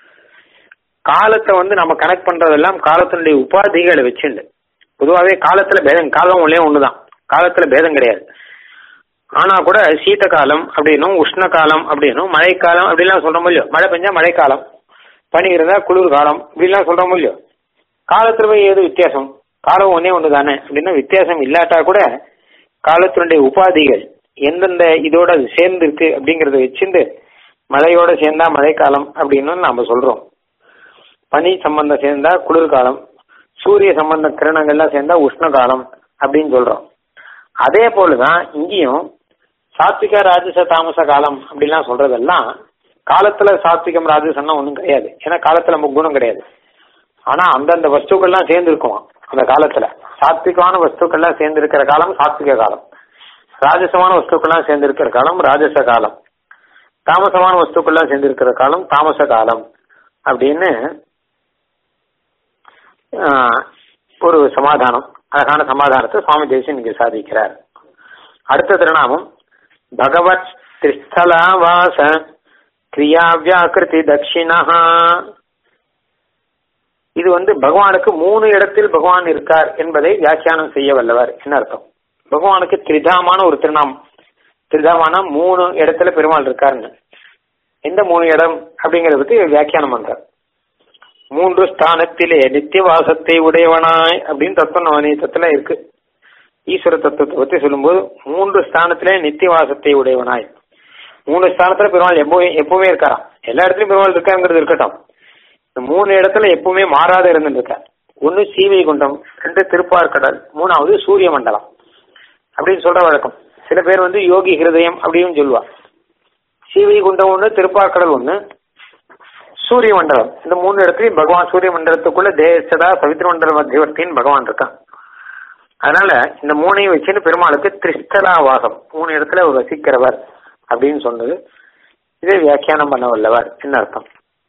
காலத்தை வந்து நம்ம கனெக்ட் பண்றதெல்லாம் காலத்தினுடைய உபாதிகளை வச்சுண்டு பொதுவாகவே காலத்துல பேதம் காலம் ஒன்றே ஒண்ணுதான் காலத்துல பேதம் கிடையாது ஆனா கூட சீத காலம் அப்படின்னும் உஷ்ண காலம் அப்படின்னும் மழைக்காலம் அப்படிலாம் சொல்றோம் இல்லையோ மழை பெஞ்சா மழைக்காலம் பனி இருந்தா குளிர் காலம் இப்படிலாம் சொல்றோம் இல்லையோ காலத்துல போய் ஏது வித்தியாசம் காலம் ஒன்னே ஒன்று தானே அப்படின்னா வித்தியாசம் இல்லாட்டா கூட காலத்தினுடைய உபாதிகள் எந்தெந்த இதோட அது சேர்ந்து இருக்கு அப்படிங்கறத வச்சுட்டு மழையோட சேர்ந்தா மழைக்காலம் அப்படின்னு நாம சொல்றோம் பனி சம்பந்தம் சேர்ந்தா குளிர்காலம் சூரிய சம்பந்த கிரணங்கள்லாம் சேர்ந்தா உஷ்ண காலம் அப்படின்னு சொல்றோம் அதே போலதான் இங்கேயும் சாத்விக ராஜச தாமச காலம் அப்படிலாம் சொல்றதெல்லாம் காலத்துல சாத்விகம் ராஜசம்லாம் ஒன்றும் கிடையாது ஏன்னா காலத்துல முக்குணம் கிடையாது ஆனா அந்தந்த வஸ்துக்கள்லாம் சேர்ந்து இருக்குமா அந்த காலத்துல சாத்விகமான வஸ்துக்கள்லாம் சேர்ந்து இருக்கிற காலம் சாத்விக காலம் ராஜசமான வஸ்துக்கள்லாம் சேர்ந்திருக்கிற காலம் ராஜச காலம் தாமசமான வஸ்துக்கள்லாம் சேர்ந்திருக்கிற காலம் தாமச காலம் அப்படின்னு ஆஹ், ஒரு சமாதானம் அழகான சமாதானத்தை சுவாமி தேசியன் இங்கே சாதிக்கிறார் அடுத்த திருநாமம் பகவத் திரிஸ்தலாவாச கிரியா வியாக்கிருதி தட்சிணா இது வந்து பகவானுக்கு மூணு இடத்தில் பகவான் இருக்கார் என்பதை வியாக்கியானம் செய்ய வல்லவர் என்ன அர்த்தம் பகவானுக்கு திரிதாமான ஒரு திருநாமம் திரிதாமான மூணு இடத்துல பெருமாள் இருக்காருன்னு எந்த மூணு இடம் அப்படிங்கறத பத்தி வியாக்கியானம் பண்றார் மூன்று ஸ்தானத்திலே நித்திய வாசத்தை உடையவனாய் அப்படின்னு தத்துவ நவநீதத்துல இருக்கு ஈஸ்வர தத்துவத்தை பத்தி சொல்லும்போது மூன்று ஸ்தானத்திலே நித்திய வாசத்தை உடையவனாய் மூணு ஸ்தானத்துல பெருமாள் எப்பவுமே எப்பவுமே இருக்காராம் எல்லா இடத்துலயும் பெருமாள் இருக்காங்கிறது இருக்கட்டும் இந்த மூணு இடத்துல எப்பவுமே மாறாத இருந்துட்டு இருக்கார் ஒன்னு சீவை குண்டம் ரெண்டு திருப்பார்கடல் மூணாவது சூரிய மண்டலம் அப்படின்னு சொல்ற வழக்கம் சில பேர் வந்து யோகி ஹிருதயம் அப்படின்னு சொல்லுவா சீவை குண்டம் ஒண்ணு திருப்பார்கடல் ஒண்ணு சூரிய மண்டலம் இந்த மூணு இடத்துலயும் பகவான் சூரிய மண்டலத்துக்குள்ள தேசதா சவித்ர மண்டல மத்தியவர்த்தின்னு பகவான் இருக்கான் அதனால இந்த மூணையும் வச்சுன்னு பெருமாளுக்கு திரிஸ்தலா வாசம் மூணு இடத்துல அவர் வசிக்கிறவர் அப்படின்னு சொன்னது இதை வியாக்கியானம் பண்ண வல்லவர் என்ன அர்த்தம்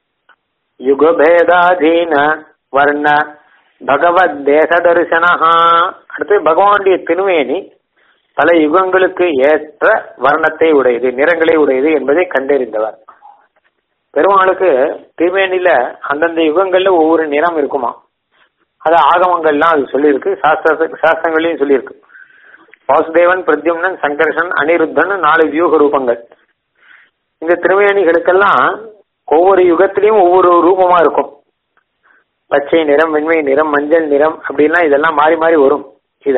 யுகபேதாதீன வர்ண பகவத் தேச தரிசனஹா அடுத்து பகவானுடைய திருமேனி பல யுகங்களுக்கு ஏற்ற வர்ணத்தை உடையது நிறங்களை உடையது என்பதை கண்டறிந்தவர் பெருமாளுக்கு திருமேனில அந்தந்த யுகங்கள்ல ஒவ்வொரு நிறம் இருக்குமா அது ஆகமங்கள்லாம் அது சொல்லியிருக்கு சாஸ்திர சாஸ்திரங்களையும் சொல்லியிருக்கு வாசுதேவன் பிரத்யும்னன் சங்கர்ஷன் அனிருத்தன் நாலு வியூக ரூபங்கள் இந்த திருமேனிகளுக்கெல்லாம் ஒவ்வொரு யுகத்திலையும் ஒவ்வொரு ரூபமா இருக்கும் பச்சை நிறம் வெண்மை நிறம் மஞ்சள் நிறம் அப்படின்லாம் இதெல்லாம் மாறி மாறி வரும் இத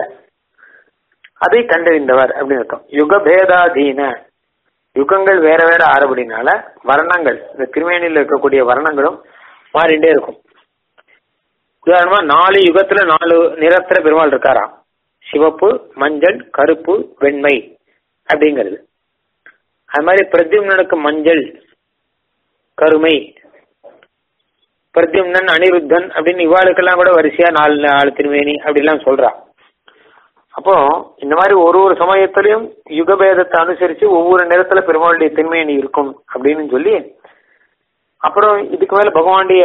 அதை கண்டறிந்தவர் அப்படின்னு அர்த்தம் யுகபேதாதீன யுகங்கள் வேற வேற ஆறபடினால வர்ணங்கள் இந்த திருமேனியில் இருக்கக்கூடிய வர்ணங்களும் மாறிண்டே இருக்கும் உதாரணமா நாலு யுகத்துல நாலு நிறத்துல பெருமாள் இருக்காராம் சிவப்பு மஞ்சள் கருப்பு வெண்மை அப்படிங்கிறது அது மாதிரி பிரத்யும்னனுக்கு மஞ்சள் கருமை பிரத்யும்னன் அனிருத்தன் அப்படின்னு இவாளுக்கெல்லாம் கூட வரிசையா நாலு நாலு திருமேனி அப்படிலாம் சொல்றா அப்போ இந்த மாதிரி ஒரு ஒரு சமயத்திலையும் யுகபேதத்தை அனுசரிச்சு ஒவ்வொரு நேரத்துல பெருமாளுடைய திருமேனி இருக்கும் அப்படின்னு சொல்லி அப்புறம் இதுக்கு மேல பகவானுடைய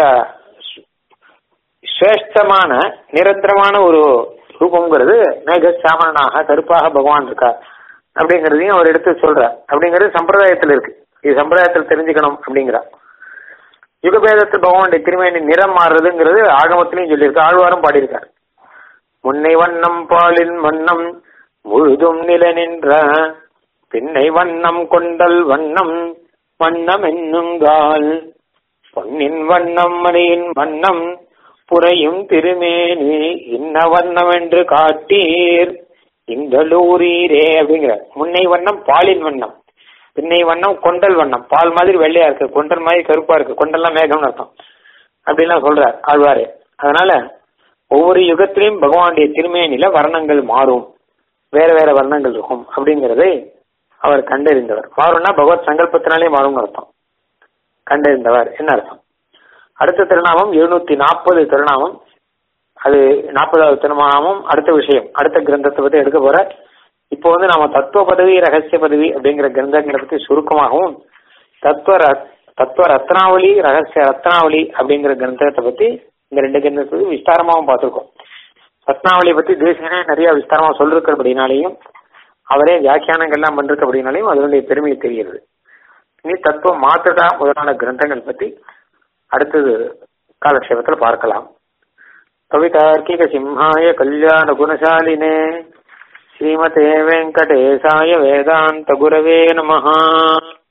சிரேஷ்டமான நிரந்தரமான ஒரு ரூபங்கிறது மேகசாமனாக கருப்பாக பகவான் இருக்கார் அப்படிங்கறதையும் அவர் எடுத்து சொல்றார் அப்படிங்கிறது சம்பிரதாயத்தில் இருக்கு இது சம்பிரதாயத்தில் தெரிஞ்சுக்கணும் அப்படிங்கிறார் யுகபேதத்தில் பகவானுடைய திருமேனி நிறம் மாறுறதுங்கிறது ஆகமத்திலையும் சொல்லியிருக்கு ஆழ்வாரும் பாடியிருக்கார் முன்னை வண்ணம் பாலின் வண்ணம் முழுதும் நில நின்ற பின்னை வண்ணம் கொண்டல் வண்ணம் வண்ணம் என்னுங்கால் பொன்னின் வண்ணம் மணியின் வண்ணம் புறையும் திருமேனி இன்ன வண்ணம் என்று காட்டீர் இந்தலூரீரே அப்படிங்கிற முன்னை வண்ணம் பாலின் வண்ணம் பின்னை வண்ணம் கொண்டல் வண்ணம் பால் மாதிரி வெள்ளையா இருக்கு கொண்டல் மாதிரி கருப்பா இருக்கு கொண்டல்லாம் மேகம்னு அர்த்தம் அப்படிலாம் சொல்றார் ஆழ்வாரு அதனால ஒவ்வொரு யுகத்திலையும் பகவானுடைய திருமேனில வர்ணங்கள் மாறும் வேற வேற வர்ணங்கள் இருக்கும் அப்படிங்கறதை அவர் கண்டறிந்தவர் மாறும்னா பகவத் சங்கல்பத்தினாலே மாறும்னு அர்த்தம் கண்டறிந்தவர் என்ன அர்த்தம் அடுத்த திருநாமம் எழுநூத்தி நாற்பது திருநாமம் அது நாற்பதாவது திருநாமம் அடுத்த விஷயம் அடுத்த கிரந்தத்தை பத்தி எடுக்க போற இப்போ வந்து நாம தத்துவ பதவி ரகசிய பதவி அப்படிங்கிற கிரந்தங்களை பத்தி சுருக்கமாகவும் தத்துவ ர- தத்துவ ரத்னாவளி ரகசிய ரத்னாவளி அப்படிங்கிற கிரந்தத்தை பத்தி இந்த ரெண்டு கிரந்தத்துக்கு விஸ்தாரமாகவும் பார்த்திருக்கோம் ரத்னாவளியை பத்தி தேசியனே நிறைய விஸ்தாரமா சொல்லிருக்கிறபடினாலையும் அவரே வியாக்கியானங்கள்லாம் பண்ணிருக்கபடினாலையும் அதனுடைய பெருமை தெரிகிறது இனி தத்துவ மாத்திரா முதலான கிரந்தங்கள் பத்தி அடுத்தது காலக்ஷேபத்தில் பார்க்கலாம் கவிதார்க்கிக சிம்ஹாய கல்யாண குணசாலினே ஸ்ரீமதே வெங்கடேசாய வேதாந்த குரவே நமஹா